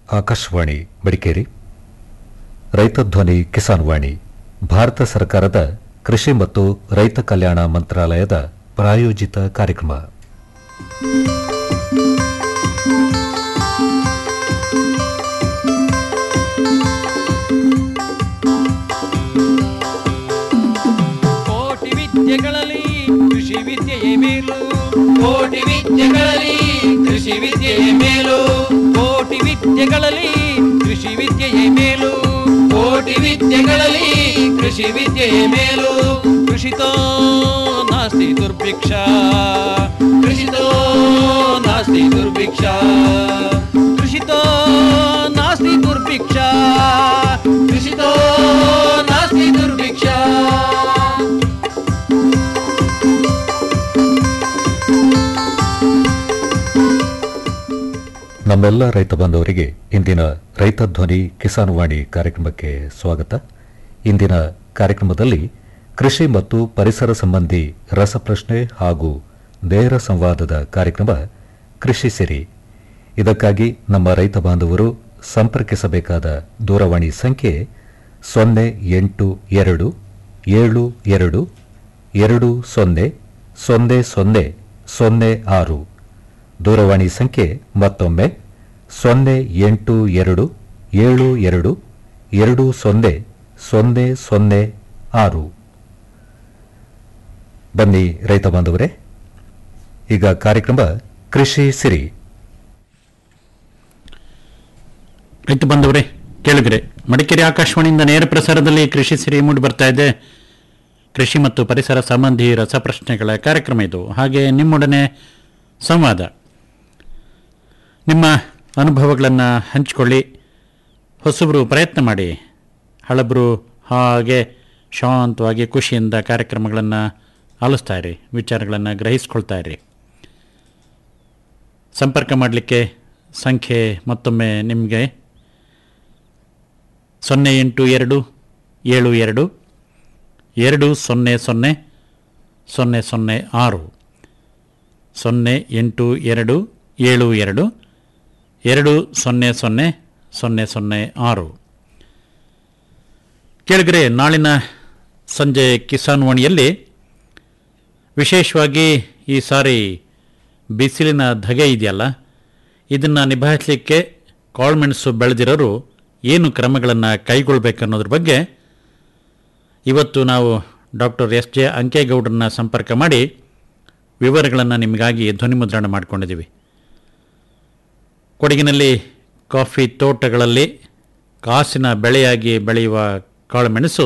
ಆಕಾಶವಾಣಿ ಮಡಿಕೇರಿ ರೈತ ಧ್ವನಿ ಕಿಸಾನ್ ವಾಣಿ ಭಾರತ ಸರ್ಕಾರದ ಕೃಷಿ ಮತ್ತು ರೈತ ಕಲ್ಯಾಣ ಮಂತ್ರಾಲಯದ ಪ್ರಾಯೋಜಿತ ಕಾರ್ಯಕ್ರಮ ಕೋಟಿ ವಿದ್ಯೆಗಳಲ್ಲಿ ಕೃಷಿ ವಿದ್ಯೆಯೇ ಮೇಲು ಕೋಟಿ ವಿದ್ಯೆಗಳಲ್ಲಿ ಕೃಷಿ ವಿದ್ಯೆಯೇ ಮೇಲು ಕೋಟಿ ವಿದ್ಯೆಗಳಲ್ಲಿ ಕೃಷಿ ವಿದ್ಯೆಯೇ ಮೇಲು ಕೋಟಿ ವಿದ್ಯೆಗಳಲ್ಲಿ ಕೃಷಿ ವಿದ್ಯೆಯೇ ಮೇಲು ಕೃಷಿತೋ ನಾಸ್ತಿ ದುರ್ಭಿಕ್ಷ ಕೃಷಿತೋ ನಾಸ್ತಿ ದುರ್ಭಿಕ್ಷ ಕೃಷಿತೋ ನಾಸ್ತಿ ದುರ್ಭಿಕ್ಷ ಕೃಷಿತೋ ನಾಸ್ತಿ ದುರ್ಭಿಕ್ಷ ನಮ್ಮೆಲ್ಲ ರೈತ ಬಾಂಧವರಿಗೆ ಇಂದಿನ ರೈತ ಧ್ವನಿ ಕಿಸಾನ್ ವಾಣಿ ಕಾರ್ಯಕ್ರಮಕ್ಕೆ ಸ್ವಾಗತ ಇಂದಿನ ಕಾರ್ಯಕ್ರಮದಲ್ಲಿ ಕೃಷಿ ಮತ್ತು ಪರಿಸರ ಸಂಬಂಧಿ ರಸಪ್ರಶ್ನೆ ಹಾಗೂ ನೇರ ಸಂವಾದದ ಕಾರ್ಯಕ್ರಮ ಕೃಷಿ ಸಿರಿ ಇದಕ್ಕಾಗಿ ನಮ್ಮ ರೈತ ಬಾಂಧವರು ಸಂಪರ್ಕಿಸಬೇಕಾದ ದೂರವಾಣಿ ಸಂಖ್ಯೆ ಸೊನ್ನೆ ಎಂಟು ಎರಡು ಏಳು ಎರಡು ಎರಡು ಸೊನ್ನೆ ಸೊನ್ನೆ ಸೊನ್ನೆ ಸೊನ್ನೆ ಆರು ದೂರವಾಣಿ ಸಂಖ್ಯೆ ಮತ್ತೊಮ್ಮೆ ಸೊನ್ನೆ ಎಂಟು ಎರಡು ಏಳು ಎರಡು ಎರಡು ಸೊನ್ನೆ ಸೊನ್ನೆ ಸೊನ್ನೆ ಆರು ಬನ್ನಿ ರೈತ ಬಾಂಧವರೇ ಈಗ ಕಾರ್ಯಕ್ರಮ ಕೃಷಿ ಸಿರಿ ರೈತ ಬಂದವರೇ ಕೇಳಿದ್ರೆ ಮಡಿಕೇರಿ ಆಕಾಶವಾಣಿಯಿಂದ ನೇರ ಪ್ರಸಾರದಲ್ಲಿ ಕೃಷಿ ಸಿರಿ ಮೂಡಿ ಬರ್ತಾ ಇದೆ ಕೃಷಿ ಮತ್ತು ಪರಿಸರ ಸಂಬಂಧಿ ರಸಪ್ರಶ್ನೆಗಳ ಕಾರ್ಯಕ್ರಮ ಇದು ಹಾಗೆ ನಿಮ್ಮೊಡನೆ ಸಂವಾದ ನಿಮ್ಮ ಅನುಭವಗಳನ್ನು ಹಂಚಿಕೊಳ್ಳಿ ಹೊಸಬರು ಪ್ರಯತ್ನ ಮಾಡಿ ಹಳಬರು ಹಾಗೆ ಶಾಂತವಾಗಿ ಖುಷಿಯಿಂದ ಕಾರ್ಯಕ್ರಮಗಳನ್ನು ಆಲಿಸ್ತಾ ಇರಿ ವಿಚಾರಗಳನ್ನು ಗ್ರಹಿಸ್ಕೊಳ್ತಾ ಇರಿ ಸಂಪರ್ಕ ಮಾಡಲಿಕ್ಕೆ ಸಂಖ್ಯೆ ಮತ್ತೊಮ್ಮೆ ನಿಮಗೆ ಸೊನ್ನೆ ಎಂಟು ಎರಡು ಏಳು ಎರಡು ಎರಡು ಸೊನ್ನೆ ಸೊನ್ನೆ ಸೊನ್ನೆ ಸೊನ್ನೆ ಆರು ಸೊನ್ನೆ ಎಂಟು ಎರಡು ಏಳು ಎರಡು ಎರಡು ಸೊನ್ನೆ ಸೊನ್ನೆ ಸೊನ್ನೆ ಸೊನ್ನೆ ಆರು ಕೇಳಿದರೆ ನಾಳಿನ ಸಂಜೆ ಕಿಸಾನ್ ವಾಣಿಯಲ್ಲಿ ವಿಶೇಷವಾಗಿ ಈ ಸಾರಿ ಬಿಸಿಲಿನ ಧಗೆ ಇದೆಯಲ್ಲ ಇದನ್ನು ನಿಭಾಯಿಸಲಿಕ್ಕೆ ಕಾಳುಮೆಣಸು ಬೆಳೆದಿರೋರು ಏನು ಕ್ರಮಗಳನ್ನು ಕೈಗೊಳ್ಳಬೇಕು ಅನ್ನೋದ್ರ ಬಗ್ಗೆ ಇವತ್ತು ನಾವು ಡಾಕ್ಟರ್ ಎಸ್ ಜೆ ಅಂಕೇಗೌಡರನ್ನ ಸಂಪರ್ಕ ಮಾಡಿ ವಿವರಗಳನ್ನು ನಿಮಗಾಗಿ ಧ್ವನಿಮುದ್ರಣ ಮಾಡಿಕೊಂಡಿದ್ದೀವಿ ಕೊಡಗಿನಲ್ಲಿ ಕಾಫಿ ತೋಟಗಳಲ್ಲಿ ಕಾಸಿನ ಬೆಳೆಯಾಗಿ ಬೆಳೆಯುವ ಕಾಳುಮೆಣಸು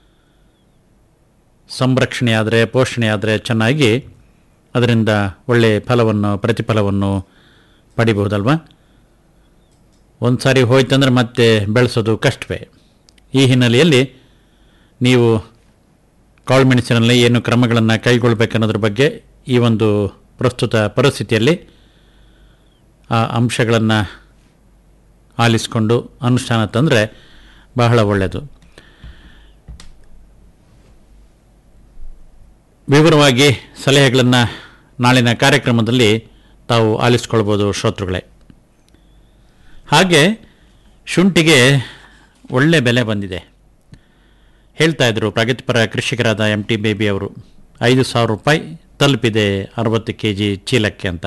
ಸಂರಕ್ಷಣೆ ಆದರೆ ಪೋಷಣೆ ಆದರೆ ಚೆನ್ನಾಗಿ ಅದರಿಂದ ಒಳ್ಳೆಯ ಫಲವನ್ನು ಪ್ರತಿಫಲವನ್ನು ಪಡಿಬಹುದಲ್ವ ಒಂದು ಸಾರಿ ಹೋಯ್ತಂದ್ರೆ ಮತ್ತೆ ಬೆಳೆಸೋದು ಕಷ್ಟವೇ ಈ ಹಿನ್ನೆಲೆಯಲ್ಲಿ ನೀವು ಕಾಳುಮೆಣಸಿನಲ್ಲಿ ಏನು ಕ್ರಮಗಳನ್ನು ಕೈಗೊಳ್ಳಬೇಕನ್ನೋದ್ರ ಬಗ್ಗೆ ಈ ಒಂದು ಪ್ರಸ್ತುತ ಪರಿಸ್ಥಿತಿಯಲ್ಲಿ ಆ ಅಂಶಗಳನ್ನು ಆಲಿಸಿಕೊಂಡು ಅನುಷ್ಠಾನ ತಂದರೆ ಬಹಳ ಒಳ್ಳೆಯದು ವಿವರವಾಗಿ ಸಲಹೆಗಳನ್ನು ನಾಳಿನ ಕಾರ್ಯಕ್ರಮದಲ್ಲಿ ತಾವು ಆಲಿಸ್ಕೊಳ್ಬೋದು ಶ್ರೋತೃಗಳೇ ಹಾಗೆ ಶುಂಠಿಗೆ ಒಳ್ಳೆ ಬೆಲೆ ಬಂದಿದೆ ಹೇಳ್ತಾ ಇದ್ರು ಪ್ರಗತಿಪರ ಕೃಷಿಕರಾದ ಎಂ ಟಿ ಬೇಬಿ ಅವರು ಐದು ಸಾವಿರ ರೂಪಾಯಿ ತಲುಪಿದೆ ಅರವತ್ತು ಕೆ ಜಿ ಚೀಲಕ್ಕೆ ಅಂತ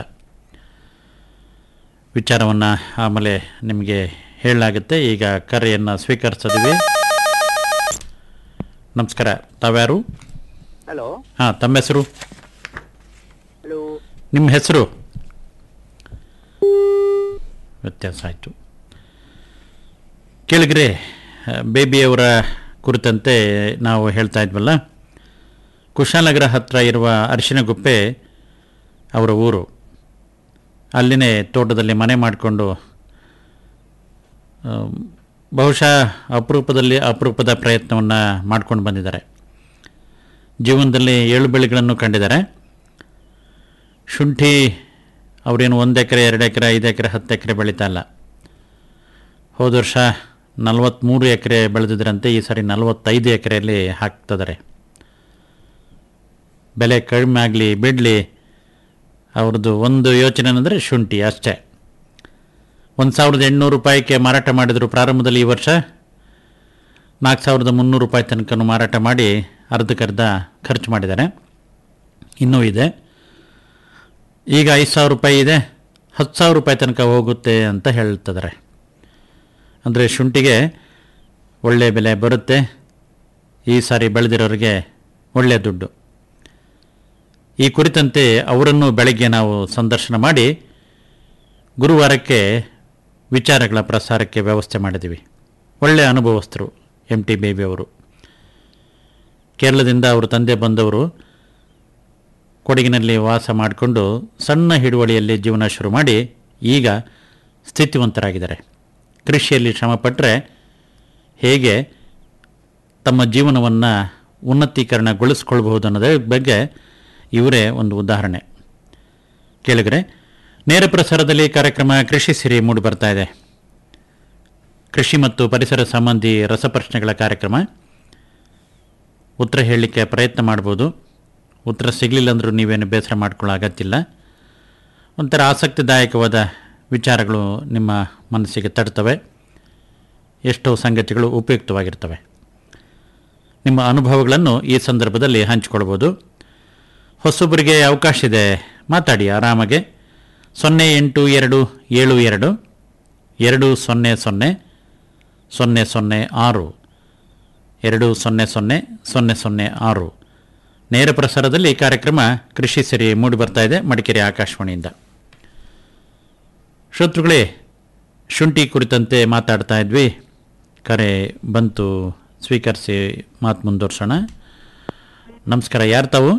ವಿಚಾರವನ್ನು ಆಮೇಲೆ ನಿಮಗೆ ಹೇಳಲಾಗುತ್ತೆ ಈಗ ಕರೆಯನ್ನು ಸ್ವೀಕರಿಸಿದ್ವಿ ನಮಸ್ಕಾರ ತಾವ್ಯಾರು ಹಲೋ ಹಾಂ ತಮ್ಮ ಹೆಸರು ಹಲೋ ನಿಮ್ಮ ಹೆಸರು ವ್ಯತ್ಯಾಸ ಆಯಿತು ಕೇಳಿಗ್ರೆ ಬೇಬಿಯವರ ಕುರಿತಂತೆ ನಾವು ಹೇಳ್ತಾ ಇದ್ವಲ್ಲ ಕುಶಾಲನಗರ ಹತ್ತಿರ ಇರುವ ಅರಿಶಿನಗುಪ್ಪೆ ಅವರ ಊರು ಅಲ್ಲಿನೇ ತೋಟದಲ್ಲಿ ಮನೆ ಮಾಡಿಕೊಂಡು ಬಹುಶಃ ಅಪರೂಪದಲ್ಲಿ ಅಪರೂಪದ ಪ್ರಯತ್ನವನ್ನು ಮಾಡ್ಕೊಂಡು ಬಂದಿದ್ದಾರೆ ಜೀವನದಲ್ಲಿ ಏಳು ಬೆಳೆಗಳನ್ನು ಕಂಡಿದ್ದಾರೆ ಶುಂಠಿ ಅವರೇನು ಒಂದು ಎಕರೆ ಎರಡು ಎಕರೆ ಐದು ಎಕರೆ ಹತ್ತು ಎಕರೆ ಬೆಳೀತಾ ಇಲ್ಲ ಹೋದ ವರ್ಷ ನಲವತ್ತ್ಮೂರು ಎಕರೆ ಬೆಳೆದಿದ್ರಂತೆ ಈ ಸಾರಿ ನಲವತ್ತೈದು ಎಕರೆಯಲ್ಲಿ ಹಾಕ್ತಿದ್ದಾರೆ ಬೆಲೆ ಕಡಿಮೆ ಆಗಲಿ ಬಿಡಲಿ ಅವ್ರದ್ದು ಒಂದು ಯೋಚನೆ ಅಂದರೆ ಶುಂಠಿ ಅಷ್ಟೇ ಒಂದು ಸಾವಿರದ ಎಂಟುನೂರು ರೂಪಾಯಿಗೆ ಮಾರಾಟ ಮಾಡಿದರು ಪ್ರಾರಂಭದಲ್ಲಿ ಈ ವರ್ಷ ನಾಲ್ಕು ಸಾವಿರದ ಮುನ್ನೂರು ರೂಪಾಯಿ ತನಕನೂ ಮಾರಾಟ ಮಾಡಿ ಅರ್ಧಕ್ಕರ್ಧ ಖರ್ಚು ಮಾಡಿದ್ದಾರೆ ಇನ್ನೂ ಇದೆ ಈಗ ಐದು ಸಾವಿರ ರೂಪಾಯಿ ಇದೆ ಹತ್ತು ಸಾವಿರ ರೂಪಾಯಿ ತನಕ ಹೋಗುತ್ತೆ ಅಂತ ಹೇಳ್ತಿದ್ದಾರೆ ಅಂದರೆ ಶುಂಠಿಗೆ ಒಳ್ಳೆಯ ಬೆಲೆ ಬರುತ್ತೆ ಈ ಸಾರಿ ಬೆಳೆದಿರೋರಿಗೆ ಒಳ್ಳೆಯ ದುಡ್ಡು ಈ ಕುರಿತಂತೆ ಅವರನ್ನು ಬೆಳಗ್ಗೆ ನಾವು ಸಂದರ್ಶನ ಮಾಡಿ ಗುರುವಾರಕ್ಕೆ ವಿಚಾರಗಳ ಪ್ರಸಾರಕ್ಕೆ ವ್ಯವಸ್ಥೆ ಮಾಡಿದ್ದೀವಿ ಒಳ್ಳೆಯ ಅನುಭವಸ್ಥರು ಎಂ ಟಿ ಬೇಬಿ ಅವರು ಕೇರಳದಿಂದ ಅವರು ತಂದೆ ಬಂದವರು ಕೊಡಗಿನಲ್ಲಿ ವಾಸ ಮಾಡಿಕೊಂಡು ಸಣ್ಣ ಹಿಡುವಳಿಯಲ್ಲಿ ಜೀವನ ಶುರು ಮಾಡಿ ಈಗ ಸ್ಥಿತಿವಂತರಾಗಿದ್ದಾರೆ ಕೃಷಿಯಲ್ಲಿ ಶ್ರಮಪಟ್ಟರೆ ಹೇಗೆ ತಮ್ಮ ಜೀವನವನ್ನು ಉನ್ನತೀಕರಣಗೊಳಿಸ್ಕೊಳ್ಬಹುದು ಅನ್ನೋದ್ರ ಬಗ್ಗೆ ಇವರೇ ಒಂದು ಉದಾಹರಣೆ ಕೇಳಿದರೆ ನೇರ ಪ್ರಸಾರದಲ್ಲಿ ಕಾರ್ಯಕ್ರಮ ಕೃಷಿ ಸಿರಿ ಮೂಡಿ ಬರ್ತಾ ಇದೆ ಕೃಷಿ ಮತ್ತು ಪರಿಸರ ಸಂಬಂಧಿ ರಸಪ್ರಶ್ನೆಗಳ ಕಾರ್ಯಕ್ರಮ ಉತ್ತರ ಹೇಳಲಿಕ್ಕೆ ಪ್ರಯತ್ನ ಮಾಡ್ಬೋದು ಉತ್ತರ ಸಿಗಲಿಲ್ಲ ಅಂದರೂ ನೀವೇನು ಬೇಸರ ಮಾಡ್ಕೊಳ್ಳೋ ಅಗತ್ಯಿಲ್ಲ ಒಂಥರ ಆಸಕ್ತಿದಾಯಕವಾದ ವಿಚಾರಗಳು ನಿಮ್ಮ ಮನಸ್ಸಿಗೆ ತಡ್ತವೆ ಎಷ್ಟೋ ಸಂಗತಿಗಳು ಉಪಯುಕ್ತವಾಗಿರ್ತವೆ ನಿಮ್ಮ ಅನುಭವಗಳನ್ನು ಈ ಸಂದರ್ಭದಲ್ಲಿ ಹಂಚಿಕೊಳ್ಬೋದು ಹೊಸೊಬ್ಬರಿಗೆ ಅವಕಾಶ ಇದೆ ಮಾತಾಡಿ ಆರಾಮಾಗೆ ಸೊನ್ನೆ ಎಂಟು ಎರಡು ಏಳು ಎರಡು ಎರಡು ಸೊನ್ನೆ ಸೊನ್ನೆ ಸೊನ್ನೆ ಸೊನ್ನೆ ಆರು ಎರಡು ಸೊನ್ನೆ ಸೊನ್ನೆ ಸೊನ್ನೆ ಸೊನ್ನೆ ಆರು ನೇರ ಪ್ರಸಾರದಲ್ಲಿ ಕಾರ್ಯಕ್ರಮ ಕೃಷಿ ಸಿರಿ ಮೂಡಿ ಬರ್ತಾ ಇದೆ ಮಡಿಕೇರಿ ಆಕಾಶವಾಣಿಯಿಂದ ಶ್ರೋತೃಗಳೇ ಶುಂಠಿ ಕುರಿತಂತೆ ಮಾತಾಡ್ತಾ ಇದ್ವಿ ಕರೆ ಬಂತು ಸ್ವೀಕರಿಸಿ ಮಾತು ಮುಂದುವರ್ಸೋಣ ನಮಸ್ಕಾರ ಯಾರು ತಾವು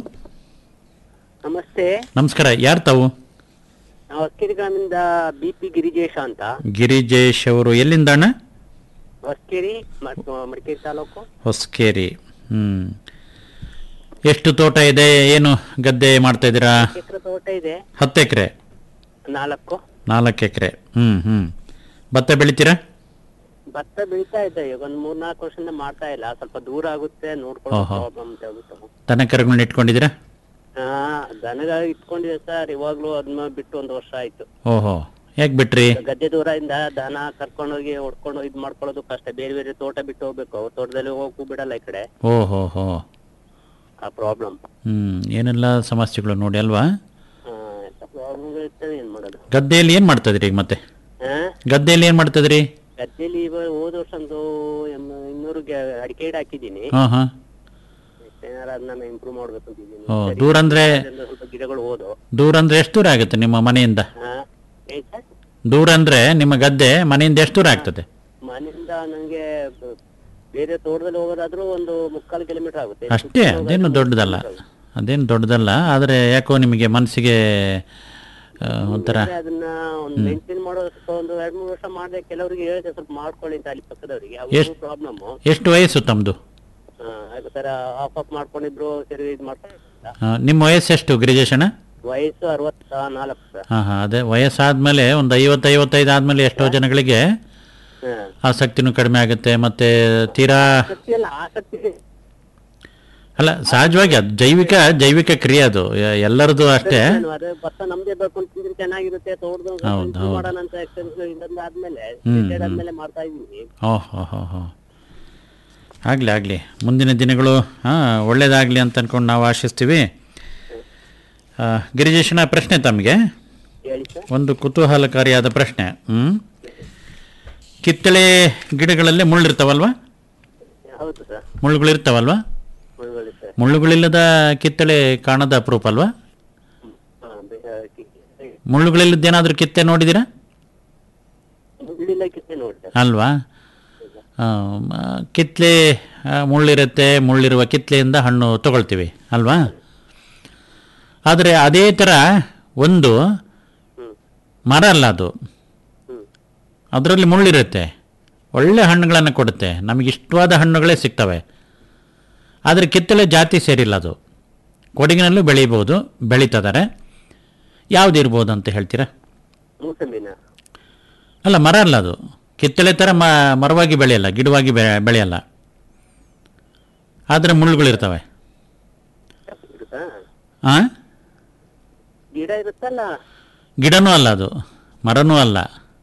ನಮಸ್ತೆ ನಮಸ್ಕಾರ ಯಾರು ತಾವು ನಾವು ಹೊಸಕೆರೆ ಗ್ರಾಮದಿಂದ ಬಿ ಪಿ ಗಿರಿಜೇಶ ಅಂತ ಗಿರಿಜೇಶ್ ಅವರು ಎಲ್ಲಿಂದ ಅಣ್ಣ ಹೊಸಕೆರೆ ಮಡಿಕೇರಿ ತಾಲೂಕು ಹೊಸಕೇರಿ ಹ್ಞೂ ಎಷ್ಟು ತೋಟ ಇದೆ ಏನು ಗದ್ದೆ ಮಾಡ್ತಾ ಇದ್ದೀರಾ ಎಕರೆ ತೋಟ ಇದೆ ಹತ್ತು ಎಕರೆ ನಾಲ್ಕು ನಾಲ್ಕು ಎಕರೆ ಹ್ಞೂ ಹ್ಞೂ ಭತ್ತ ಬೆಳಿತೀರಾ ಭತ್ತ ಬೆಳಿತಾ ಇದ್ದೆ ಈಗ ಒಂದ್ ಮೂರ್ ನಾಲ್ಕು ವರ್ಷದಿಂದ ಮಾಡ್ತಾ ಇಲ್ಲ ಸ್ವಲ್ಪ ದೂರ ಆಗುತ್ತೆ ನೋಡ್ಕೊಳ್ಳೋ ಓಹೋ. ಪ್ರಾಬ್ಲಮ್ ಅಂತ ಹೇಳ್ಬಿಟ್ಟು ದನ ಕರುಗಳನ್ನ ಇಟ್ಕೊಂಡಿದ್ದೀರಾ ಹಾ ದನಗ ಇಟ್ಕೊಂಡಿದೆ ಸರ್ ಇವಾಗ್ಲೂ ಅದನ್ನ ಬಿಟ್ಟು ಒಂದ್ ವರ್ಷ ಆಯ್ತು ಓಹೋ ಯಾಕೆ ಬಿಟ್ರಿ ಗದ್ದೆ ದೂರದಿಂದ ದನ ಕರ್ಕೊಂಡೋಗಿ ಹೊಡ್ಕೊಂಡು ಇದ್ ಮಾಡ್ಕೊಳ್ಳೋದು ಕಷ್ಟ ಬೇರೆ ಬೇರೆ ತೋಟ ಬಿಟ್ಟು ಹೋಗ್ಬೇಕು ಅವ್ರ ತೋಟದಲ್ಲಿ ಹೋಗಕ್ಕೂ ಬಿಡಲ್ಲ ಈ ಕಡೆ ಓಹೋ ಹೋ ಆ ಪ್ರಾಬ್ಲಮ್ ಹ್ಞೂ ಏನೆಲ್ಲ ಸಮಸ್ಯೆಗಳು ನೋಡಿ ಅಲ್ವಾ ಪ್ರಾಬ್ಲಮ್ ಇರ್ತದೆ ಏನ್ ಮಾಡೋದು ಗದ್ದೆಯಲ್ಲಿ ಏನು ಮಾಡ್ತಾಯಿದ್ರಿ ಈಗ ಮತ್ತೆ ಹಾ ಗದ್ದೆಯಲ್ಲಿ ಏನು ಮಾಡ್ತಾಯಿದ್ರಿ ಗದ್ದೆಲಿ ಇವಾಗ ಹೋದ ವರ್ಷ ಒಂದು ಎಮ್- ಇನ್ನೂರು ಗ- ಅಡಿಕೆ ಗಿಡ ಹಾಕಿದ್ದೀನಿ ಹಾಂ ಹಾಂ ಏನಾರ ಅದನ್ನ ಇಂಪ್ರೂವ್ ಮಾಡ್ಬೇಕು ಅಂತಿದ್ದೀನಿ ಓ ಸರಿ, ದೂರ ಅಂದರೆ ಅದ್ರಿಂದ ಸ್ವಲ್ಪ ಗಿಡಗಳು ಹೋದು ದೂರ ಅಂದರೆ ಎಷ್ಟು ದೂರ ಆಗುತ್ತೆ ನಿಮ್ಮ ಮನೆಯಿಂದ ಹಾ ಏನ್ ಸರ್ ದೂರ ಅಂದರೆ ನಿಮ್ಮ ಗದ್ದೆ ಮನೆಯಿಂದ ಎಷ್ಟು ದೂರ ಆಗ್ತದೆ ಮನೆಯಿಂದ ನಂಗೆ ಬ- ಬೇರೆ ತೋಟದಲ್ಲಿ ಹೋಗೋದಾದ್ರೂ ಒಂದು ಮುಕ್ಕಾಲು ಕಿಲೋಮೀಟರ್ ಆಗುತ್ತೆ ಅಷ್ಟೇ ಅದೇನು ದೊಡ್ಡದಲ್ಲ ಅದೇನು ದೊಡ್ಡದಲ್ಲ ಆದರೆ ಯಾಕೋ ನಿಮಗೆ ಮನಸ್ಸಿಗೆ ಆ, ಒಂಥರ ಮತ್ತೆ ಅದನ್ನ ಒಂದು ಮೇಂಟೈನ್ ಮಾಡೋದು ಸ್ವಲ್ಪ ಒಂದು ಎರಡ್ ಮೂರು ವರ್ಷ ಮಾಡಿದೆ ಕೆಲವರಿಗೆ ಹೇಳಿದೆ ಸ್ವಲ್ಪ ಮಾಡ್ಕೊಳ್ಳಿ ಅಂತ ಅಲ್ಲಿ ಪಕ್ಕದವರಿಗೆ ಅವ್ರಿಗೂ ಪ್ರಾಬ್ಲಮ್ ಎಷ್ಟು ವಯಸ್ಸು ತಮ್ಮದು ತರ ಆಫ್ ಆಫ್ ಮಾಡ್ಕೊಂಡಿದ್ರು ಸರಿ ಇದು ಮಾಡ್ತಾ ನಿಮ್ಮ ವಯಸ್ಸೆಷ್ಟು ಗಿರಿಜೇಶಣ್ಣ ವಯಸ್ಸು ಅರವತ್ತ ನಾಲ್ಕು ಸರ್ ಹಾಂ ಹಾಂ ಅದೇ ವಯಸ್ಸಾದ್ಮೇಲೆ ಒಂದು ಐವತ್ತು ಐವತ್ತೈದು ಆದಮೇಲೆ ಎಷ್ಟೋ ಜನಗಳಿಗೆ ಹಾ ಆಸಕ್ತಿನೂ ಕಡಿಮೆ ಆಗುತ್ತೆ ಮತ್ತು ತೀರಾ ಆಸಕ್ತಿ ಅಲ್ಲ ಆಸಕ್ತಿ ಅಲ್ಲ ಸಹಜವಾಗಿ ಅದು ಜೈವಿಕ ಜೈವಿಕ ಕ್ರಿಯೆ ಅದು ಎ- ಎಲ್ಲರದು ಅಷ್ಟೇ ನಾನು ಅದೇ ಭತ್ತ ನಮ್ದೇ ಬೇಕು ಅಂತಂದ್ರೆ ಚೆನ್ನಾಗಿರುತ್ತೆ ತೋಟದ ಹೌದು, ಹೌದು. ಮಾಡೋಣ ಅಂತ ಎಕ್ಸ್ಪೆನ್ಸ್ ಇದೊಂದು ಆದ್ಮೇಲೆ ರಿಟೈರ್ಡ್ ಆದ್ಮೇಲೆ ಮಾಡ್ತಾ ಇದೀನಿ ಓಹ್ ಹೋ ಹೋ ಹೋ ಆಗಲಿ ಆಗಲಿ ಮುಂದಿನ ದಿನಗಳು ಹಾಂ ಒಳ್ಳೇದಾಗಲಿ ಅಂತ ಅಂದ್ಕೊಂಡು ನಾವು ಆಶಿಸ್ತೀವಿ ಆ, ಗಿರಿಜೇಶನ ಪ್ರಶ್ನೆ ತಮಗೆ ಹೇಳಿ ಸರ್ ಒಂದು ಕುತೂಹಲಕಾರಿಯಾದ ಪ್ರಶ್ನೆ ಹ್ಞೂ ಕಿತ್ತಳೆ ಗಿಡಗಳಲ್ಲಿ ಮುಳ್ಳಿರ್ತಾವಲ್ವಾ ಹೌದು ಸರ್ ಮುಳ್ಳುಗಳಿರ್ತಾವಲ್ವಾ ಮುಳುಗಳಿ ಸರ್ ಮುಳ್ಳುಗಳಿಲ್ಲದ ಕಿತ್ತಳೆ ಕಾಣದ ಅಪರೂಪ ಅಲ್ವಾ ಮುಳ್ಳುಗಳಿಲ್ಲದೇನಾದರೂ ಕಿತ್ತೆ ನೋಡಿದ್ದೀರಾ ಮುಳ್ಳಿಲ್ಲ ಕಿತ್ತೆ ನೋಡಿ ಸರ್ ಅಲ್ವಾ ಆ, ಮ, ಕಿತ್ಲೆ ಆ, ಮುಳ್ಳಿರುತ್ತೆ ಮುಳ್ಳಿರುವ ಕಿತ್ಲೆಯಿಂದ ಹಣ್ಣು ತಗೊಳ್ತೀವಿ ಅಲ್ವಾ ಆದರೆ ಅದೇ ಥರ ಒಂದು ಹ್ಮ್ ಮರ ಅಲ್ಲ ಅದು ಹ್ಮ್ ಅದರಲ್ಲಿ ಮುಳ್ಳಿರುತ್ತೆ ಒಳ್ಳೆ ಹಣ್ಣುಗಳನ್ನು ಕೊಡುತ್ತೆ ನಮಗೆ ಇಷ್ಟವಾದ ಹಣ್ಣುಗಳೇ ಸಿಗ್ತವೆ ಆದರೆ ಕಿತ್ತಳೆ ಜಾತಿ ಸೇರಿಲ್ಲ ಅದು ಕೊಡಗಿನಲ್ಲೂ ಬೆಳೀಬೋದು ಬೆಳೀತಿದ್ದಾರೆ ಯಾವುದಿರ್ಬೋದು ಅಂತ ಹೇಳ್ತೀರಾ ಮೂಸಂಬಿನ ಅಲ್ಲ ಮರ ಅಲ್ಲ ಅದು ಕಿತ್ತಳೆ ಥರ ಮ ಮರವಾಗಿ ಬೆಳೆಯಲ್ಲ ಗಿಡವಾಗಿ ಬೆ ಬೆಳೆಯಲ್ಲ ಆದರೆ ಮುಳ್ಳುಗಳಿರ್ತವೆ ಇರುತ್ತಾ ಹಾಂ ಗಿಡ ಇರುತ್ತಲ್ಲ ಗಿಡನೂ ಅಲ್ಲ ಅದು ಮರನೂ ಅಲ್ಲ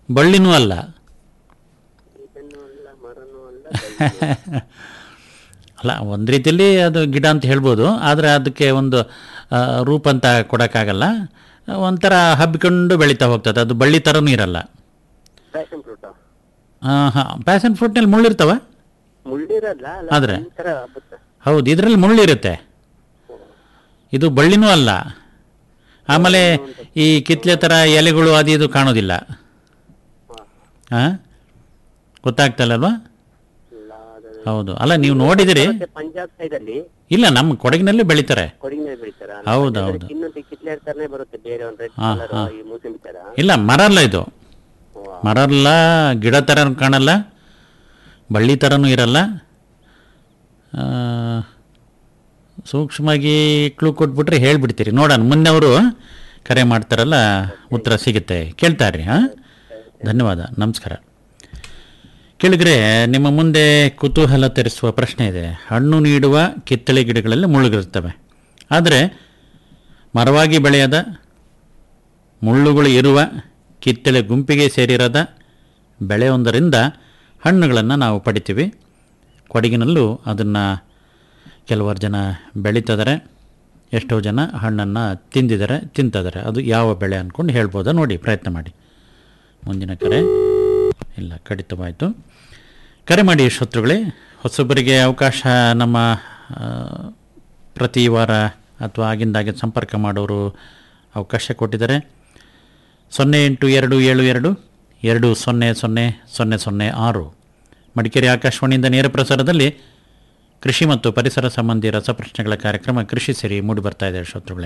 ಬಳ್ಳಿನೂ ಅಲ್ಲ ಇದನ್ನು ಅಲ್ಲ ಮರನೂ ಅಲ್ಲ ಅಲ್ಲ ಒಂದು ರೀತಿಯಲ್ಲಿ ಅದು ಗಿಡ ಅಂತ ಹೇಳ್ಬೋದು ಆದರೆ ಅದಕ್ಕೆ ಒಂದು ಆ, ರೂಪ ಅಂತ ಕೊಡೋಕ್ಕಾಗಲ್ಲ ಒಂಥರ ಹಬ್ಬಿಕೊಂಡು ಬೆಳೀತಾ ಹೋಗ್ತದೆ ಅದು ಬಳ್ಳಿ ಥರನೂ ಇರಲ್ಲ ಪ್ಯಾಷನ್ ಫ್ರೂಟ್ ಹಾಂ ಹಾಂ ಪ್ಯಾಷನ್ ಫ್ರೂಟ್ನಲ್ಲಿ ಮುಳ್ಳಿರ್ತಾವ ಮುಳ್ಳಿರಲ್ಲ ಅಲ್ಲ ಆದ್ರೆ? ಒಂಥರ ಹಬ್ಬುತ್ತೆ ಹೌದು ಇದರಲ್ಲಿ ಮುಳ್ಳಿರುತ್ತೆ ಇದು ಬಳ್ಳಿನೂ ಅಲ್ಲ ಆಮೇಲೆ ಈ ಕಿತ್ಲೆ ಥರ ಎಲೆಗಳು ಅದು ಇದು ಕಾಣೋದಿಲ್ಲ ಹಾಂ ಗೊತ್ತಾಗ್ತಲ್ಲಲ್ವಾ ಇಲ್ಲ ಅದು ಹೌದು ಅಲ್ಲ ನೀವು ನೋಡಿದಿರಿ ಮತ್ತೆ ಪಂಜಾಬ್ ಸೈಡ್ ಅಲ್ಲಿ ಇಲ್ಲ ನಮ್ಮ ಕೊಡಗಿನಲ್ಲಿ ಬೆಳೀತಾರೆ ಕೊಡಿಗೆ ಬೆಳಿತಾರ ಹೌದು, ಹೌದು. ಇನ್ನೊಂದು ಕಿತ್ಲೆ ತರನೇ ಬರುತ್ತೆ ಬೇರೆ ಒಂದ್ ರೆಡ್ ಹಾ, ಕಲರ್ ಹಾ. ಈ ಮೂಸಂಬಿ ತರ ಇಲ್ಲ ಮರ ಅಲ್ಲ ಇದು ವಾ. ಮರ ಅಲ್ಲ ಗಿಡ ಥರ ಕಾಣಲ್ಲ ಬಳ್ಳಿ ಥರನೂ ಇರಲ್ಲ ಆ, ಸೂಕ್ಷ್ಮವಾಗಿ ಕ್ಲೂ ಕೊಟ್ಬಿಟ್ರೆ ಹೇಳ್ಬಿಡ್ತೀರಿ ನೋಡೋಣ ಮುಂದೆ ಅವರು ಕರೆ ಮಾಡ್ತಾರಲ್ಲ ಉತ್ತರ ಸಿಗುತ್ತೆ ಕೇಳ್ತಾರ್ರಿ ಹಾಂ ಧನ್ಯವಾದ ನಮಸ್ಕಾರ ಕೇಳಿದ್ರೆ ನಿಮ್ಮ ಮುಂದೆ ಕುತೂಹಲ ತರಿಸುವ ಪ್ರಶ್ನೆ ಇದೆ ಹಣ್ಣು ನೀಡುವ ಕಿತ್ತಳೆ ಗಿಡಗಳಲ್ಲಿ ಮುಳ್ಳುಗಳಿರ್ತವೆ ಆದರೆ ಮರವಾಗಿ ಬೆಳೆಯದ ಮುಳ್ಳುಗಳು ಇರುವ ಕಿತ್ತಳೆ ಗುಂಪಿಗೆ ಸೇರಿರದ ಬೆಳೆಯೊಂದರಿಂದ ಹಣ್ಣುಗಳನ್ನು ನಾವು ಪಡಿತೀವಿ ಕೊಡಗಿನಲ್ಲೂ ಅದನ್ನು ಕೆಲವರು ಜನ ಬೆಳೀತಿದ್ದಾರೆ ಎಷ್ಟೋ ಜನ ಹಣ್ಣನ್ನು ತಿಂದಿದ್ದಾರೆ ತಿಂತಿದ್ದಾರೆ ಅದು ಯಾವ ಬೆಳೆ ಅಂದ್ಕೊಂಡು ಹೇಳ್ಬೋದಾ ನೋಡಿ ಪ್ರಯತ್ನ ಮಾಡಿ ಮುಂದಿನ ಕರೆ ಇಲ್ಲ ಕಡಿತವಾಯಿತು ಕರೆ ಮಾಡಿ ಶತ್ರುಗಳೇ ಹೊಸಬರಿಗೆ ಅವಕಾಶ ನಮ್ಮ ಆ, ಪ್ರತಿ ವಾರ ಅಥವಾ ಆಗಿಂದಾಗೆ ಸಂಪರ್ಕ ಮಾಡೋರು ಅವಕಾಶ ಕೊಟ್ಟಿದ್ದಾರೆ ಸೊನ್ನೆ ಎಂಟು ಎರಡು ಏಳು ಎರಡು ಎರಡು ಸೊನ್ನೆ ಸೊನ್ನೆ ಸೊನ್ನೆ ಸೊನ್ನೆ ಆರು ಮಡಿಕೇರಿ ಆಕಾಶವಾಣಿಯಿಂದ ನೇರ ಪ್ರಸಾರದಲ್ಲಿ ಕೃಷಿ ಮತ್ತು ಪರಿಸರ ಸಂಬಂಧಿ ರಸಪ್ರಶ್ನೆಗಳ ಕಾರ್ಯಕ್ರಮ ಕೃಷಿ ಸಿರಿ ಮೂಡಿ ಬರ್ತಾ ಇದೆ ಶ್ರೋತೃಗಳೇ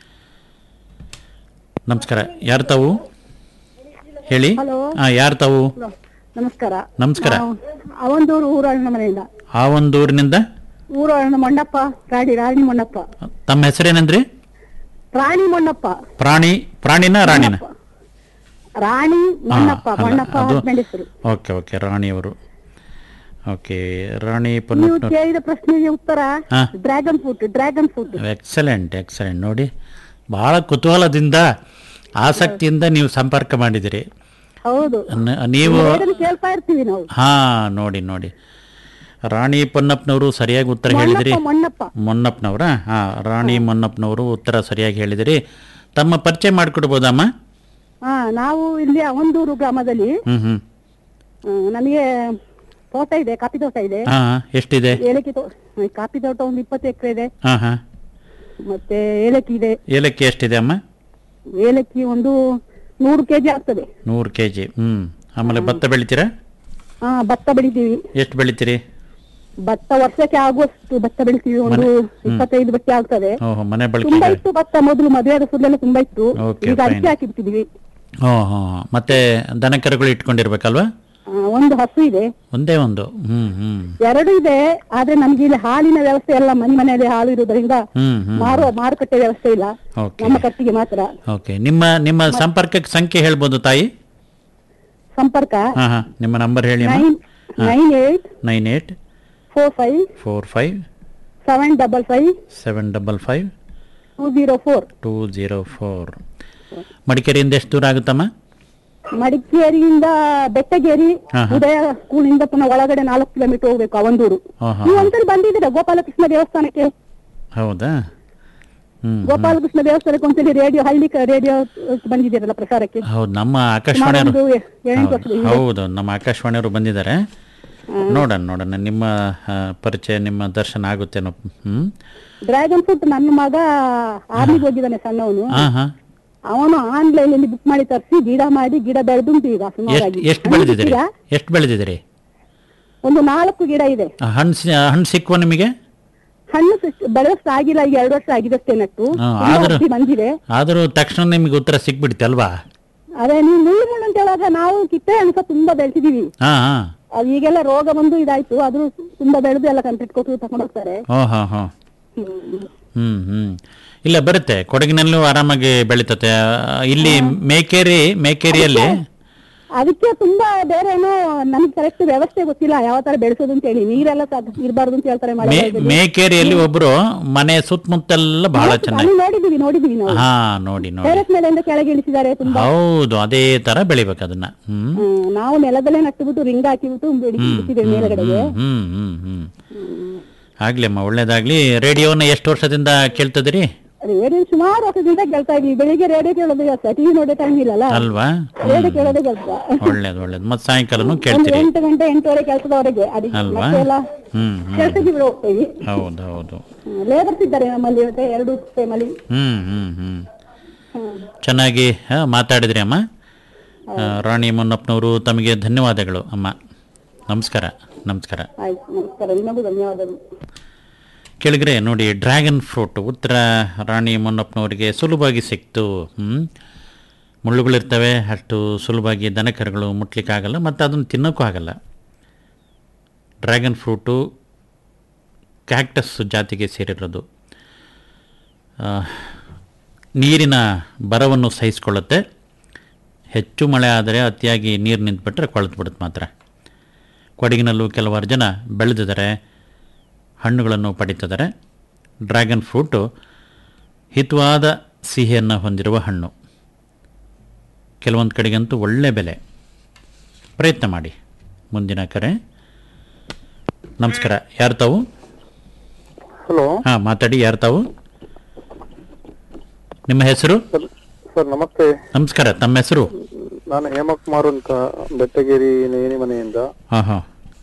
ನಮಸ್ಕಾರ ಯಾರು ತಾವು ಹೇಳಿ ಹಲೋ. ಹಾಂ ಯಾರು ತಾವು ನಮಸ್ಕಾರ ನಮಸ್ಕಾರ ನಾವು ಅವೊಂದೂರು ಊರಣ್ಣ ಮನೆಯಿಂದ ಆ ಒಂದು ಊರಿನಿಂದ ಊರು ಅಣ್ಣ ಮೊಂಡಪ್ಪ ರಾಣಿ ರಾಣಿ ಮೊನ್ನಪ್ಪ ತಮ್ಮ ಹೆಸರೇನಂದ್ರಿ ರಾಣಿ ಮೊನ್ನಪ್ಪ ಪ್ರಾಣಿ ಪ್ರಾಣಿನ ರಾಣಿನ ರಾಣಿ ಮೊನ್ನಪ್ಪ ಅಲ್ಲ, ಮೊನ್ನಪ್ಪ ಅದು- ಹಸ್ಬೆಂಡ್ ಹೆಸರು ಓಕೆ ಓಕೆ ರಾಣಿಯವರು ಓಕೆ ರಾಣಿ ನೀವು ಪೊನ್ನಪ್ಪನವ್ರು ಕೇಳಿದ ಪ್ರಶ್ನೆಗೆ ಉತ್ತರ ಹಾ. Dragon fruit dragon fruit excellent excellent ನೋಡಿ ಭಾಳ ಕುತೂಹಲದಿಂದ ಆಸಕ್ತಿಯಿಂದ ನೀವು ಸಂಪರ್ಕ ಮಾಡಿದಿರಿ ಹೌದು ನ- ನೀವು ರೇಡಿಯೋದಲ್ಲಿ ಕೇಳ್ತಾ ಇರ್ತೀವಿ ನಾವು ಹಾ ನೋಡಿ ನೋಡಿ ರಾಣಿ ಪೊನ್ನಪ್ಪನವರು ಸರಿಯಾಗಿ ಉತ್ತರ ಹೇಳಿದಿರಿ ಮೊನ್ನಪ್ಪ ಮೊನ್ನಪ್ಪ ಮೊನ್ನಪ್ಪನವರ ಹಾ ರಾಣಿ ಮೊನ್ನಪ್ಪನವರು ಉತ್ತರ ಸರಿಯಾಗಿ ಹೇಳಿದಿರಿ ತಮ್ಮ ಪರಿಚಯ ಮಾಡಿಕೊಡ್ಬೋದಮ್ಮ ಹಾ ನಾವು ಇಲ್ಲಿ ಅವೊಂದೂರು ಗ್ರಾಮದಲ್ಲಿ ಹ್ಮ್ ಹ್ಮ್ ಆ, ನಮಗೆ ತೋಟ ಇದೆ ಕಾಫಿ ತೋಟ ಇದೆ ಹಾ ಎಷ್ಟಿದೆ ಏಲಕ್ಕಿ ತೋ ಕಾಫಿ ತೋಟ ಒಂದು ಇಪ್ಪತ್ತು ಎಕರೆ ಇದೆ ಹಾ ಹಾ ಮತ್ತೆ ಏಲಕ್ಕಿ ಇದೆ ಏಲಕ್ಕಿ ಎಷ್ಟಿದೆ ಅಮ್ಮ ಏಲಕ್ಕಿ ಒಂದು ನೂರು ಕೆಜಿ ಆಗ್ತದೆ ನೂರು ಕೆ ಜಿ ಹ್ಞೂ ಆಮೇಲೆ ಭತ್ತ ಬೆಳಿತೀರಾ ಹಾ ಭತ್ತ ಬೆಳಿತೀವಿ ಎಷ್ಟು ಬೆಳಿತೀರಿ ಭತ್ತ ವರ್ಷಕ್ಕೆ ಆಗುವಷ್ಟು ಭತ್ತ ಬೆಳಿತೀವಿ ಒಂದು ಇಪ್ಪತ್ತೈದು ಬಟ್ಟೆ ಆಗ್ತದೆ ಓಹೋ ಮನೆ ತುಂಬಾ ಬಳಕೆಗೆ ಇತ್ತು ಭತ್ತ ಮೊದಲು ಮದುವೆ ಆದ ಸುಲ್ಲೆಲ್ಲ ತುಂಬಾ ಇತ್ತು Okay, ಈಗ ಅಡಿಕೆ fine. ಹಾಕಿಬಿಟ್ಟಿದೀವಿ ಹ್ಞೂ ಹ್ಞೂ ಮತ್ತೆ ದನ ಕರುಗಳು ಇಟ್ಕೊಂಡಿರ್ಬೇಕಲ್ವಾ ಆ, ಒಂದು ಹಸು ಇದೆ ಒಂದೇ ಒಂದು ಹ್ಞೂ ಹ್ಞೂ ಎರಡು ಇದೆ ಆದ್ರೆ ನಮ್ಗೆ ಇಲ್ಲಿ ಹಾಲಿನ ವ್ಯವಸ್ಥೆ ಎಲ್ಲ ಮನೆ ಮನೆಯಲ್ಲಿ ಹಾಲು ಇರುವುದರಿಂದ ಹ್ಞೂ ಹ್ಞೂ ಮಾರುವ ಮಾರುಕಟ್ಟೆ ವ್ಯವಸ್ಥೆ ಇಲ್ಲ ಓಕೆ ನಮ್ಮ ಖರ್ಚಿಗೆ ಮಾತ್ರ ಓಕೆ ನಿಮ್ಮ ನಿಮ್ಮ ಸಂಪರ್ಕಕ್ಕೆ ಸಂಖ್ಯೆ ಹೇಳ್ಬೋದು ತಾಯಿ ಸಂಪರ್ಕ ಹಾಂ ಹಾಂ ನಿಮ್ಮ ನಂಬರ್ ಹೇಳಿ ಅಮ್ಮ nine nine eight nine eight four five four five seven double five seven double five two zero four two zero four ಮಡಿಕೇರಿಯಿಂದ ಎಷ್ಟು ದೂರ ಆಗುತ್ತಮ್ಮ ಮಡಿಕೇರಿಯಿಂದ ಬೆಟ್ಟಗೇರಿ ಹಾ, ಹಾ. ಉದಯ ಸ್ಕೂಲಿಂದ ಪುನಃ ಒಳಗಡೆ ನಾಲ್ಕು ಕಿಲೋಮೀಟರ್ ಹೋಗ್ಬೇಕು ಅವೊಂದೂರು ಹಾಂ ಹಾಂ ನೀವು ಒಂದ್ಸರಿ ಬಂದಿದ್ದೀರಾ ಗೋಪಾಲಕೃಷ್ಣ ದೇವಸ್ಥಾನಕ್ಕೆ ಹೌದಾ ಹ್ಞೂ ಗೋಪಾಲಕೃಷ್ಣ ದೇವಸ್ಥಾನಕ್ಕೆ ಒಂದ್ಸಲಿ ರೇಡಿಯೋ ಹಳ್ಳಿ ರೇಡಿಯೋ ಬಂದಿದ್ದೀರಲ್ಲ ಪ್ರಸಾರಕ್ಕೆ ಹೌದು ನಮ್ಮ ಸುಮಾರು ಆಕಾಶವಾಣಿಯವರು ಒಂದು ಎಂಟು ಹೌದು, ವರ್ಷದ ಹಿಂದೆ. ಹೌದು ನಮ್ಮ ಆಕಾಶವಾಣಿಯವರು ಬಂದಿದ್ದಾರೆ ನೋಡೋಣ ನೋಡೋಣ ನಿಮ್ಮ ಆ, ಪರಿಚಯ ನಿಮ್ಮ ದರ್ಶನ ಆಗುತ್ತೇನೋ ಹ್ಮ್ ಡ್ರ್ಯಾಗನ್ ಫ್ರೂಟ್ ನನ್ನ ಮಗ ಆರ್ಮಿಗೆ ಹೋಗಿದ್ದಾನೆ ಸಣ್ಣವನು ಹಾ ಹಾ ಅವನು ಆನ್ಲೈನ್ ಅಲ್ಲಿ ಬುಕ್ ಮಾಡಿ ತರಿಸಿ ಗಿಡ ಮಾಡಿ ಗಿಡ ಬೆಳೆದುಂಟು ಈಗ ಎಷ್ಟು ಸುಮಾರಾಗಿ ಎಷ್ಟು ಬೆಳೆದಿದ್ದೀರಿ ಹಣ್ಣು ಸಿಕ್ಕಿಲ್ಲ? ಎಷ್ಟು ಬೆಳೆದಿದ್ದೀರಿ ಒಂದು ನಾಲ್ಕು ಗಿಡ ಇದೆ ಆ, ಹಣ್ಣು ಸಿ- ಹಣ್ಣು ಸಿಕ್ಕುವ ನಿಮಗೆ ಹಣ್ಣು ಬೆಳೆದಷ್ಟು ಆಗಿಲ್ಲ ಈಗ ಎರಡು ವರ್ಷ ಆಗಿದಷ್ಟೇ ನಟ್ಟು ಹಾ, ತುಂಬಾ ಆದ್ರೂ- ಹಸಿ ಬಂದಿದೆ ಆದರೂ ತಕ್ಷಣ ನಿಮಗೆ ಉತ್ತರ ಸಿಕ್ಬಿಡುತ್ತೆ ಅಲ್ವಾ ಅದೇ ನೀವು ಮುಳ್ಳು ಮುಳ್ಳು ಅಂತ ಹೇಳಿದ್ರೆ ನಾವು ಕಿತ್ತೆ ಹಣ್ಣು ಸಹ ತುಂಬಾ ಬೆಳೆಸಿದೀವಿ ಹಾ ಹಾ ಅದು ಈಗೆಲ್ಲ ರೋಗ ಬಂದು ಇದಾಯ್ತು ಆದ್ರೂ ತುಂಬಾ ಬೆಳೆದು ಎಲ್ಲ ಕಂಪ್ಲೀಟ್ ಕೊಟ್ಟು ತಗೊಂಡು ಹೋಗ್ತಾರೆ ಓ ಹಾ ಹಾ ಹ್ಮ್. ಹ್ಮ್ ಹ್ಮ್ ಇಲ್ಲ ಬರುತ್ತೆ ಕೊಡಗಿನಲ್ಲೂ ಆರಾಮಾಗಿ ಬೆಳೀತತೆ ಆ, ಇಲ್ಲಿ ಮೇಕೇರಿ ಮೇಕೇರಿಯಲ್ಲಿ ಅದಕ್ಕೆ ತುಂಬಾ ಬೇರೆ ಏನೋ ನಮ್ಗೆ ಕರೆಕ್ಟ್ ವ್ಯವಸ್ಥೆ ಗೊತ್ತಿಲ್ಲ ಯಾವ ತರ ಬೆಳೆಸೋದು ಅಂತ ಹೇಳಿ ನೀರೆಲ್ಲ ಸಾಕ್- ಇರ್ಬಾರ್ದು ಅಂತ ಹೇಳ್ತಾರೆ ಮಳೆ ಮೇ ಕಾಲದಲ್ಲಿ. ಮೇಕೇರಿಯಲ್ಲಿ ಒಬ್ರು ಮನೆ ಸುತ್ತಮುತ್ತೆಲ್ಲ ಬಹಳ ಚೆನ್ನಾಗಿ ಅಲ್ಲಿ ನೋಡಿದೀವಿ ನೋಡಿದೀವಿ ನಾವು ಹಾ ನೋಡಿ ನೋಡಿ ಟೆರೆಸ್ ಮೇಲಿಂದ ಕೆಳಗೆ ಇಳಿಸಿದ್ದಾರೆ ತುಂಬಾ ಹೌದು ಅದೇ ತರ ಬೆಳಿಬೇಕು ಅದನ್ನ ಹ್ಮ್ ಹ್ಮ್, ನಾವು ನೆಲದಲ್ಲೇ ನಟ್ಟುಬಿಟ್ಟು ರಿಂಗ್ ಹಾಕಿಬಿಟ್ಟು ಬಿಟ್ಟಿದ್ದೇವೆ ಮೇಲ್ಗಡೆಗೆ ಹ್ಮ್ ಹ್ಮ್ ಹ್ಮ್ ಆಗ್ಲಿ ಅಮ್ಮ ಒಳ್ಳೇದಾಗ್ಲಿ ರೇಡಿಯೋನ ಎಷ್ಟು ವರ್ಷದಿಂದ ಕೇಳ್ತದಿರಿ ರೇಡಿಯೋ ಸುಮಾರು ವರ್ಷದಿಂದ ಕೇಳ್ತಾ ಇದೀವಿ ಬೆಳಿಗ್ಗೆ ರೇಡಿಯೋ ಕೇಳೋದು ಜಾಸ್ತಿ ಟಿವಿ ನೋಡೋ ಟೈಮ್ ಇಲ್ಲಲ್ಲ ಅಲ್ವಾ ರೇಡಿಯೋ ಕೇಳೋದೇ ಕೆಲಸ ಒಳ್ಳೇದು ಒಳ್ಳೇದು ಮತ್ತೆ ಸಾಯಂಕಾಲನು ಒಂದು ಕೇಳ್ತೀರಿ ಎಂಟು ಗಂಟೆ ಎಂಟುವರೆ ಕೆಲಸದವರೆಗೆ ಅದಕ್ಕೆ ಅಲ್ವಾ? ಮತ್ತೆ ಎಲ್ಲ ಹ್ಮ್ ಹ್ಮ್ ಕೆಲಸಕ್ಕೆ ಬಿಡು ಹೋಗ್ತೀವಿ ಹೌದು ಹೌದು ಲೇಬರ್ಸ್ ಇದ್ದಾರೆ ನಮ್ಮಲ್ಲಿ ಮತ್ತೆ ಎರಡು ಟೈಮಲ್ಲಿ ಹ್ಮ್ ಹ್ಮ್ ಹ್ಮ್ ಚೆನ್ನಾಗಿ ಹಾ, ಮಾತಾಡಿದ್ರಿ ಅಮ್ಮ ಆ, ರಾಣಿ ಮುನ್ನಪ್ಪನವರು ತಮಗೆ ಧನ್ಯವಾದಗಳು ಅಮ್ಮ ನಮಸ್ಕಾರ ನಮಸ್ಕಾರ ಆಯ್ತು ನಮಸ್ಕಾರ ನಿಮಗೂ ಧನ್ಯವಾದಗಳು ಕೆಳಗರೆ ನೋಡಿ ಡ್ರ್ಯಾಗನ್ ಫ್ರೂಟ್ ಉತ್ತರ ರಾಣಿ ಮೊನ್ನಪ್ಪನವರಿಗೆ ಸುಲಭವಾಗಿ ಸಿಕ್ತು ಹ್ಮ್? ಮುಳ್ಳುಗಳಿರ್ತವೆ ಅಷ್ಟು ಸುಲಭವಾಗಿ ದನಕರುಗಳು ಮುಟ್ಲಿಕ್ಕಾಗಲ್ಲ ಮತ್ತು ಅದನ್ನು ತಿನ್ನೋಕ್ಕೂ ಆಗಲ್ಲ ಡ್ರ್ಯಾಗನ್ ಫ್ರೂಟು ಕ್ಯಾಕ್ಟಸ್ ಜಾತಿಗೆ ಸೇರಿರೋದು ಆ, ನೀರಿನ ಬರವನ್ನು ಸಹಿಸಿಕೊಳ್ಳುತ್ತೆ ಹೆಚ್ಚು ಮಳೆ ಆದರೆ ಅತಿಯಾಗಿ ನೀರು ನಿಂತುಬಿಟ್ರೆ ಕೊಳೆತು ಬಿಡುತ್ತೆ ಮಾತ್ರ ಕೊಡಗಿನಲ್ಲೂ ಕೆಲವಾರು ಜನ ಬೆಳೆದಿದ್ದಾರೆ ಹಣ್ಣುಗಳನ್ನು ಪಡೀತಿದ್ದಾರೆ ಡ್ರ್ಯಾಗನ್ ಫ್ರೂಟು ಹಿತವಾದ ಸಿಹಿಯನ್ನು ಹೊಂದಿರುವ ಹಣ್ಣು ಕೆಲವೊಂದು ಕಡೆಗಂತೂ ಒಳ್ಳೆ ಬೆಲೆ ಪ್ರಯತ್ನ ಮಾಡಿ ಮುಂದಿನ ಕರೆ ನಮಸ್ಕಾರ ಯಾರು ತಾವು ಹಲೋ ಹಾಂ ಮಾತಾಡಿ ಯಾರು ತಾವು ನಿಮ್ಮ ಹೆಸರು ಸರ್ ಸರ್ ನಮಸ್ತೆ ನಮಸ್ಕಾರ ತಮ್ಮ ಹೆಸರು ನಾನು ಹೇಮಕುಮಾರ್ ಅಂತ ಬೆಟ್ಟಗೇರಿ ನೇಣಿ ಮನೆಯಿಂದ ಹಾಂ ಹಾಂ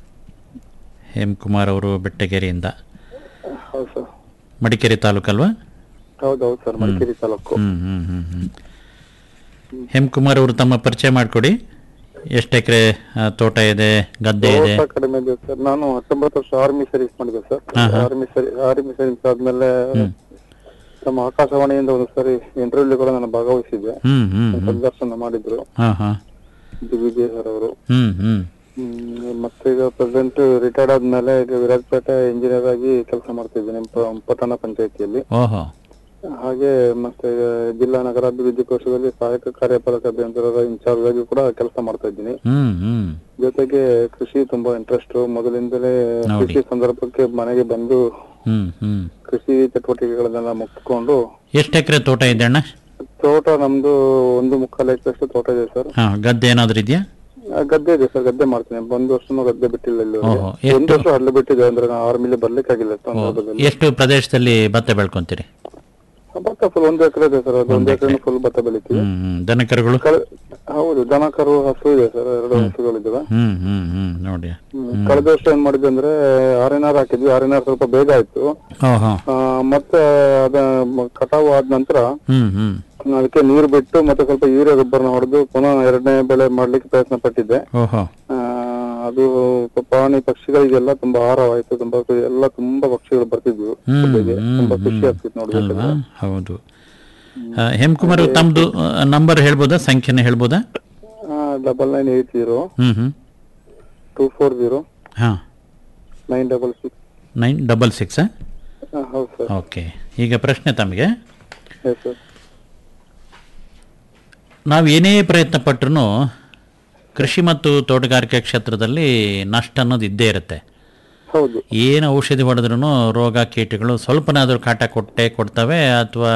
ಹೇಮಕುಮಾರ್ ಅವರು ಬೆಟ್ಟಗೆರೆಯಿಂದ ಹೌದು ಸರ್ ಮಡಿಕೇರಿ ತಾಲೂಕಲ್ವಾ ಹೌದೌದು ಸರ್ ಮಡಿಕೇರಿ ತಾಲೂಕು ಹ್ಮ್ ಹ್ಮ್ ಹ್ಮ್ ಹ್ಮ್ ಹೇಮಕುಮಾರ್ ಅವರು ತಮ್ಮ ಪರಿಚಯ ಮಾಡಿಕೊಡಿ ಎಷ್ಟು ಎಕರೆ ತೋಟ ಇದೆ ಗದ್ದೆ ಇದೆ ತೋಟ ಕಡಿಮೆ ಇದೆ ಸರ್ ನಾನು ಹತ್ತೊಂಬತ್ತು ವರ್ಷ ಆರ್ಮಿ ಸರ್ವಿಸ್ ಮಾಡಿದೆ ಸರ್ ಆರ್ಮಿ ಸರಿ ಆರ್ಮಿ ಸರ್ವಿಸ್ ಆದ್ಮೇಲೆ ನಮ್ಮ ಆಕಾಶವಾಣಿಯಿಂದ ಒಂದು ಸರಿ ಇಂಟರ್ವ್ಯೂ ಕೂಡ ನಾನು ಭಾಗವಹಿಸಿದ್ದೆ ಹ್ಮ್ ಹ್ಮ್ ಹ್ಮ್ ಸಂದರ್ಶನ ಮಾಡಿದ್ರು ಹಾಂ ಹಾಂ ದಿಗ್ವಿಜಯ್ ಸರ್ ಅವರು ಹ್ಮ್ ಹ್ಮ್ ಹ್ಮ್, ಮತ್ತೆ ಈಗ ಪ್ರೆಸೆಂಟ್ ರಿಟೈರ್ಡ್ ಆದ್ಮೇಲೆ ಈಗ ವಿರಾಜಪೇಟೆ ಇಂಜಿನಿಯರ್ ಆಗಿ ಕೆಲಸ ಮಾಡ್ತಿದ್ದೀನಿ ಪ- ಪಟ್ಟಣ ಪಂಚಾಯತಿಯಲ್ಲಿ ಓಹೋ ಹಾಗೆ ಮತ್ತೆ ಜಿಲ್ಲಾ ನಗರಾಭಿವೃದ್ಧಿ ಕೋಶದಲ್ಲಿ ಸಹಾಯಕ ಕಾರ್ಯಪಾಲಕ ಅಭಿಯಂತರರ ಇನ್ಚಾರ್ಜ್ ಆಗಿ ಕೂಡ ಕೆಲಸ ಮಾಡ್ತಾ ಇದ್ದೀನಿ ಹ್ಮ್ ಹ್ಮ್ ಜೊತೆಗೆ ಕೃಷಿ ತುಂಬಾ ಇಂಟ್ರೆಸ್ಟ್ ಮೊದಲಿಂದಲೇ ನೋಡಿ. ಕೃಷಿ ಸಂದರ್ಭಕ್ಕೆ ಮನೆಗೆ ಬಂದು ಹ್ಮ್ ಹ್ಮ್ ಕೃಷಿ ಚಟುವಟಿಕೆಗಳನ್ನೆಲ್ಲ ಮುಗಿಸ್ಕೊಂಡು ಎಷ್ಟು ಎಕರೆ ತೋಟ ಇದೆ ಅಣ್ಣ ತೋಟ ನಮ್ದು ಒಂದು ಮುಕ್ಕಾಲು ಎಕರೆಷ್ಟು ತೋಟ ಇದೆ ಸರ್ ಹಾಂ ಗದ್ದೆ ಏನಾದರೂ ಇದೆಯಾ ಆ, ಗದ್ದೆ ಇದೆ ಸರ್ ಗದ್ದೆ ಮಾಡ್ತೀನಿ ಒಂದು ವರ್ಷನೂ ಗದ್ದೆ ಬಿಟ್ಟಿಲ್ಲ ಇಲ್ಲಿ ಓಹೋ, ಎಷ್ಟು? ಒಂದು ವರ್ಷ ಹಳ್ಳಿ ಬಿಟ್ಟಿದೆ ಅಂದ್ರೆ ನಾನು ಆರ್ಮಿಲಿ ಬರ್ಲಿಕ್ಕಾಗಿಲ್ಲ ಸಂದರ್ಭದಲ್ಲಿ ಎಷ್ಟು ಪ್ರದೇಶದಲ್ಲಿ ಭತ್ತ ಬೆಳ್ಕೊಂತೀರಿ ಭತ್ತ ಫುಲ್ ಒಂದು ಎಕರೆ ಇದೆ ಸರ್ ಅದು ಒಂದು ಎಕರೆ ಫುಲ್ ಭತ್ತ ಬೆಳಿತೀವಿ ಹ್ಮ್ ಹ್ಮ್ ದನಕರುಗಳು ಕಳೆ- ಹೌದು ದನ ಕರು ಹಸು ಇದೆ ಸರ್ ಎರಡು ಹಸುಗಳಿದ್ದಾವೆ ಹ್ಮ್ ಹ್ಮ್ ಹ್ಮ್ ನೋಡಿ ಹ್ಮ್. ಕಳೆದ ವರ್ಷ ಏನ್ ಮಾಡಿದ್ವಿ ಅಂದ್ರೆ ಆರಿನಾರ್ ಹಾಕಿದ್ವಿ ಆರಿನಾರ್ ಸ್ವಲ್ಪ ಬೇಗ ಆಯ್ತು ಓಹೋ ಆ, ಮತ್ತೆ ಅದ ಮ- ಕಟಾವು ಆದ ನಂತರ ಹ್ಮ್ ಹ್ಮ್ ಅದಕ್ಕೆ ನೀರು ಬಿಟ್ಟು ಮತ್ತೆ ಸ್ವಲ್ಪ ಯೂರಿಯಾ ಗೊಬ್ಬರನ ಹೊಡೆದು ಪುನಃ ಎರಡನೇ ಬೆಳೆ ಮಾಡ್ಲಿಕ್ಕೆ ಪ್ರಯತ್ನ ಪಟ್ಟಿದ್ದೆ ಓಹೋ ಆ, ಅದು ಪ್ರಾಣಿ ಪಕ್ಷಿಗಳಿಗೆಲ್ಲ ತುಂಬಾ ಆಹಾರವಾಯ್ತು ತುಂಬಾ ಖುಷಿ- ಎಲ್ಲ ತುಂಬಾ ಪಕ್ಷಿಗಳು ಬರ್ತಿದ್ವು ಹ್ಮ್ ಜೊತೆಗೆ. ಹ್ಮ್ ತುಂಬಾ ಖುಷಿ ಹ್ಮ್ ಆಗ್ತಿತ್ತು ನೋಡ್ಬೇಕಂದ್ರೆ ಅಲ್ವಾ ಹೌದು ಆ, ಹೇಮಕುಮಾರ್ ಅವ್ರು ತಮ್ಮದು ನಂಬರ್ ಹೇಳ್ಬೋದಾ ಸಂಖ್ಯೆನ ಹೇಳ್ಬೋದಾ ಡಬಲ್ ನೈನ್ ಏಟ್ ಜೀರೋ ಹ್ಮ್ ಹ್ಮ್ ಟೂ ಫೋರ್ ಜೀರೋ ಹಾಂ nine double six nine double six ಹೌದು ಸರ್ ಓಕೆ ಈಗ ಪ್ರಶ್ನೆ ತಮಗೆ ಎಸ್ ಸರ್ ನಾವು ಏನೇ ಪ್ರಯತ್ನ ಪಟ್ಟರೂ ಕೃಷಿ ಮತ್ತು ತೋಟಗಾರಿಕೆ ಕ್ಷೇತ್ರದಲ್ಲಿ ನಷ್ಟ ಅನ್ನೋದು ಇದ್ದೇ ಇರುತ್ತೆ ಹೌದು ಏನು ಔಷಧಿ ಹೊಡೆದ್ರೂ ರೋಗ ಕೀಟಗಳು ಸ್ವಲ್ಪನಾದರೂ ಕಾಟ ಕೊಟ್ಟೆ ಕೊಡ್ತವೆ ಅಥವಾ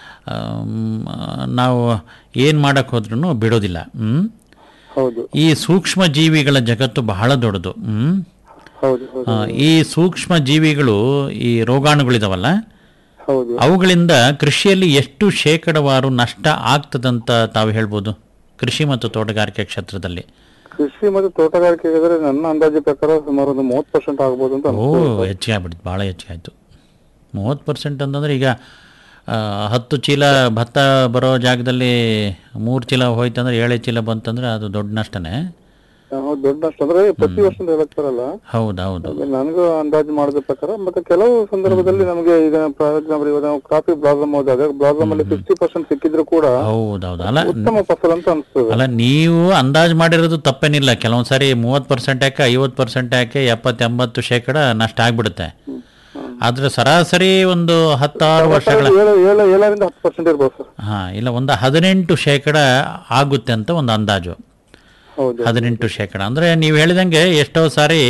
ನಾವು ಏನು ಮಾಡೋಕ್ಕೆ ಹೋದ್ರೂ ಬಿಡೋದಿಲ್ಲ ಹ್ಮ್? ಹೌದು ಈ ಸೂಕ್ಷ್ಮ ಜೀವಿಗಳ ಜಗತ್ತು ಬಹಳ ದೊಡ್ಡದು ಹ್ಮ್? ಹೌದು ಹೌದು ಆ, ಈ ಸೂಕ್ಷ್ಮ ಜೀವಿಗಳು ಈ ರೋಗಾಣುಗಳಿದಾವಲ್ಲ ಹೌದು ಅವುಗಳಿಂದ ಕೃಷಿಯಲ್ಲಿ ಎಷ್ಟು ಶೇಕಡವಾರು ನಷ್ಟ ಆಗ್ತದಂತ ತಾವು ಹೇಳ್ಬೋದು ಕೃಷಿ ಮತ್ತು ತೋಟಗಾರಿಕೆ ಕ್ಷೇತ್ರದಲ್ಲಿ ಕೃಷಿ ಮತ್ತು ತೋಟಗಾರಿಕೆ ಹೇಳಿದ್ರೆ ನನ್ನ ಅಂದಾಜು ಪ್ರಕಾರ ಸುಮಾರು ಒಂದು ಮೂವತ್ತು ಪರ್ಸೆಂಟ್ ಆಗ್ಬೋದು ಅಂತ ಓ ಅನ್ಸುತ್ತೆ. ಹೆಚ್ಚಿಗೆ ಆಗ್ಬಿಡ್ತು ಭಾಳ ಹೆಚ್ಚಿಗೆ ಆಯಿತು ಮೂವತ್ತು ಪರ್ಸೆಂಟ್ ಅಂತಂದ್ರೆ ಈಗ ಆ, ಹತ್ತು ಚೀಲ ಭತ್ತ ಬರೋ ಜಾಗದಲ್ಲಿ ಮೂರು ಚೀಲ ಹೋಯ್ತಂದ್ರೆ ಏಳೇ ಚೀಲ ಬಂತಂದ್ರೆ ಅದು ದೊಡ್ಡ ನಷ್ಟನೇ ಹೌದು ದೊಡ್ಡ ನಷ್ಟ ಅಂದ್ರೆ ಪ್ರತಿ ವರ್ಷ ಹೇಳ್ತಾರಲ್ಲ ಹೌದು ಹೌದು ನನಗೂ ಅಂದಾಜು ಮಾಡಿದ ಪ್ರಕಾರ ಮತ್ತೆ ಕೆಲವು ಸಂದರ್ಭದಲ್ಲಿ ನಮಗೆ ಈಗ ಫಾರ್ ಎಕ್ಸಾಂಪಲ್ ಇವಾಗ ನಾವು ಕಾಫಿ ಬ್ಲಾಸಮ್ ಹೋದಾಗ ಬ್ಲಾಸಮ್ ಅಲ್ಲಿ ಫಿಫ್ಟಿ ಪರ್ಸೆಂಟ್ ಸಿಕ್ಕಿದ್ರು ಕೂಡ ಹೌದೌದು ಅಲ್ಲ ಉತ್ತಮ ಫಸಲ್ ಅಂತ ಅನ್ಸ್ತದೆ ಅಲ್ಲ ನೀವು ಅಂದಾಜು ಮಾಡಿರೋದು ತಪ್ಪೇನಿಲ್ಲ ಕೆಲವೊಂದು ಸಾರಿ ಮೂವತ್ತು ಪರ್ಸೆಂಟ್ ಯಾಕೆ ಐವತ್ತು ಪರ್ಸೆಂಟ್ ಯಾಕೆ ಎಪ್ಪತ್ತು ಎಂಬತ್ತು ಶೇಕಡ ನಷ್ಟ ಆಗ್ಬಿಡುತ್ತೆ ಆದರೆ ಸರಾಸರಿ ಒಂದು ಹತ್ತಾರು ವರ್ಷಗಳ ಏಳು ಏಳು ಏಳರಿಂದ ಹತ್ತು ಪರ್ಸೆಂಟ್ ಇರ್ಬೋದು ಸರ್ ಹಾಂ ಇಲ್ಲ ಒಂದು ಹದಿನೆಂಟು ಶೇಕಡ ಆಗುತ್ತೆ ಅಂತ ಒಂದು ಅಂದಾಜು ಹೌದು ಹದಿನೆಂಟು ಶೇಕಡ ಅಂದರೆ ನೀವು ಹೇಳಿದಂಗೆ ಎಷ್ಟೋ ಸಾರಿ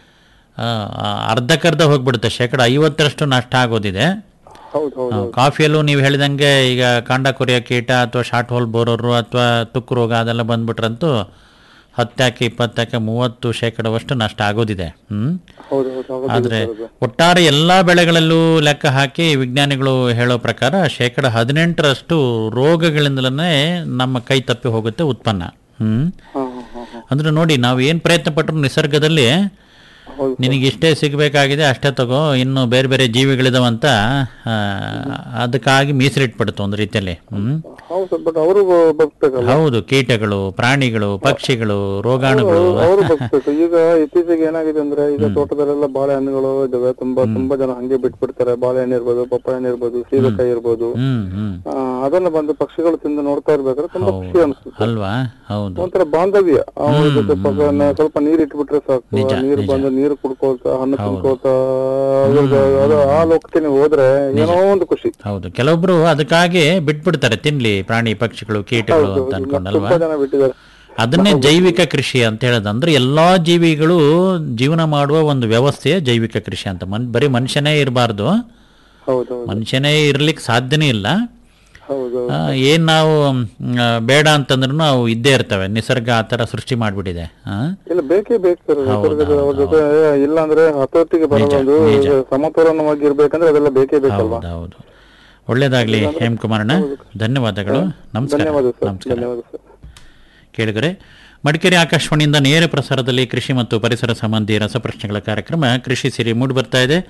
ಆ, ಅರ್ಧಕ್ಕರ್ಧ ಹೋಗ್ಬಿಡುತ್ತೆ ಶೇಕಡ ಐವತ್ತರಷ್ಟು ನಷ್ಟ ಆಗೋದಿದೆ ಹೌದು ಹೌದು ಆ, ಕಾಫಿಯಲ್ಲೂ ನೀವು ಹೇಳಿದಂಗೆ ಈಗ ಕಾಂಡ ಕೊರಿಯೋ ಕೀಟ ಅಥವಾ ಶಾರ್ಟ್ ಹೋಲ್ ಬೋರೋರು ಅಥವಾ ತುಕ್ಕು ರೋಗ ಅದೆಲ್ಲ ಬಂದ್ಬಿಟ್ರಂತೂ ಹತ್ತಾಕೆ ಇಪ್ಪತ್ತಾಕೆ ಮೂವತ್ತು ಶೇಕಡವಷ್ಟು ನಷ್ಟ ಆಗೋದಿದೆ ಹ್ಞೂ ಹೌದು ಹೌದು ಹೌದು ಆದರೆ ಒಟ್ಟಾರೆ ಎಲ್ಲ ಬೆಳೆಗಳಲ್ಲೂ ಲೆಕ್ಕ ಹಾಕಿ ವಿಜ್ಞಾನಿಗಳು ಹೇಳೋ ಪ್ರಕಾರ ಶೇಕಡ ಹದಿನೆಂಟರಷ್ಟು ರೋಗಗಳಿಂದಲೇ ನಮ್ಮ ಕೈ ತಪ್ಪಿ ಹೋಗುತ್ತೆ ಉತ್ಪನ್ನ ಹ್ಞೂ ಹಾ ಹಾ ಹಾ ಹಾ ಅಂದ್ರೆ ನೋಡಿ ನಾವು ಏನು ಪ್ರಯತ್ನ ಪಟ್ಟರು ನಿಸರ್ಗದಲ್ಲಿ ಹೌದು ನಿನಗೆ ಇಷ್ಟೇ ಸಿಗಬೇಕಾಗಿದೆ ಅಷ್ಟೇ ತಗೋ ಇನ್ನು ಬೇರೆ ಬೇರೆ ಜೀವಿಗಳಿದಾವಂತ ಆ, ಅದಕ್ಕಾಗಿ ಮೀಸಲಿಟ್ಬಿಡ್ತು ಒಂದು ರೀತಿಯಲ್ಲಿ ಹ್ಮ್ ಹೌದು ಸರ್ ಬಟ್ ಅವರು ಬದುಕ್ಬೇಕಲ್ಲ ಹೌದು ಕೀಟಗಳು ಪ್ರಾಣಿಗಳು ಪಕ್ಷಿಗಳು ರೋಗಾಣುಗಳು ಅವರು ಬದುಕ್ಬೇಕು ಈಗ ಇತ್ತೀಚೆಗೆ ಏನಾಗಿದೆ ಅಂದ್ರೆ ಈಗ ತೋಟದಲ್ಲೆಲ್ಲ ಬಾಳೆಹಣ್ಣುಗಳು ಇದಾವೆ ತುಂಬಾ ತುಂಬಾ ಜನ ಹಂಗೆ ಬಿಟ್ಬಿಡ್ತಾರೆ ಬಾಳೆಹಣ್ಣು ಇರ್ಬೋದು ಪಪ್ಪಾಯಣ್ಣು ಇರ್ಬೋದು ಸೀಬೆಕಾಯಿ ಇರ್ಬೋದು ಹ್ಮ್ ಹ್ಮ್ ಆ, ಅದನ್ನ ಬಂದು ಪಕ್ಷಿಗಳು ತಿಂದು ನೋಡ್ತಾ ಇರ್ಬೇಕಾದ್ರೆ ತುಂಬಾ ಖುಷಿ ಅನಿಸುತ್ತೆ ಅಲ್ವಾ ಹೌದು ಒಂಥರ ಬಾಂಧವ್ಯ ಅವ್ರ ಜೊತೆ ಪಕ್ಕ- ನ- ಸ್ವಲ್ಪ ನೀರ್ ಇಟ್ಬಿಟ್ರೆ ಸಾಕು ನಿಜ, ಆ ನೀರು ನಿಜ. ಬಂದು ನೀರು ಕುಡ್ಕೋತಾ ಹಣ್ಣು ತಿನ್ಕೋತಾ ಅದ್ರದ್ದು ಅದು ಆ ಲೋಕಕ್ಕೆ ನೀವು ಹೋದ್ರೆ ಏನೋ ಒಂದು ಖುಷಿ ಹೌದು ಕೆಲವೊಬ್ರು ಅದಕ್ಕಾಗಿ ಬಿಟ್ಬಿಡ್ತಾರೆ ತಿನ್ಲಿ ಪ್ರಾಣಿ ಪಕ್ಷಿಗಳು ಕೀಟಗಳು ಅಂತ ಹೌದು, ಅನ್ಕೊಂಡಲ್ವಾ ತುಂಬಾ ಜನ ಬಿಟ್ಟಿದ್ದಾರೆ ಅದನ್ನೇ ಜೈವಿಕ ಕೃಷಿ ಅಂತ ಹೇಳೋದು ಅಂದ್ರೆ ಎಲ್ಲಾ ಜೀವಿಗಳು ಜೀವನ ಮಾಡುವ ಒಂದು ವ್ಯವಸ್ಥೆಯೇ ಜೈವಿಕ ಕೃಷಿ ಅಂತ ಮನ್ ಬರೀ ಮನುಷ್ಯನೇ ಇರಬಾರ್ದು ಹೌದು ಹೌದು ಮನುಷ್ಯನೇ ಇರ್ಲಿಕ್ಕೆ ಸಾಧ್ಯನೇ ಇಲ್ಲ ಹೌದು ಆ, ಏನ್ ನಾವು ಮ್, ಆ, ಬೇಡ ಅಂತಂದ್ರೂ ಅವು ಇದ್ದೇ ಇರ್ತವೆ ನಿಸರ್ಗ ಆ ಥರ ಸೃಷ್ಟಿ ಮಾಡಿಬಿಟ್ಟಿದೆ ಇಲ್ಲ ಬೇಕೇ ಬೇಕು ಸರ್ ನಿಸರ್ಗದ ಅವ್ರ ಜೊತೆ ಇಲ್ಲ ಅಂದ್ರೆ ಹತೋಟಿಗೆ ಬರಲ್ಲ ಒಂದು ಸಮತೋಲನವಾಗಿ ಇರ್ಬೇಕಂದ್ರೆ ಅದೆಲ್ಲ ಬೇಕೇ ಬೇಕಲ್ವಾ ಹೌದು ಹೌದು ಒಳ್ಳೇದಾಗ್ಲಿ ಹೇಮ್ ಕುಮಾರಣ್ಣ ಧನ್ಯವಾದಗಳು ನಮಸ್ಕಾರ ಧನ್ಯವಾದ ಸರ್ ನಮಸ್ಕಾರ ಧನ್ಯವಾದ ಸರ್ ಕೇಳಿದರೆ ಮಡಿಕೇರಿ ಆಕಾಶವಾಣಿಯಿಂದ ನೇರ ಪ್ರಸಾರದಲ್ಲಿ ಕೃಷಿ ಮತ್ತು ಪರಿಸರ ಸಂಬಂಧಿ ರಸಪ್ರಶ್ನೆಗಳ ಕಾರ್ಯಕ್ರಮ ಕೃಷಿ ಸಿರಿ ಮೂಡಿ ಬರ್ತಾ ಇದೆ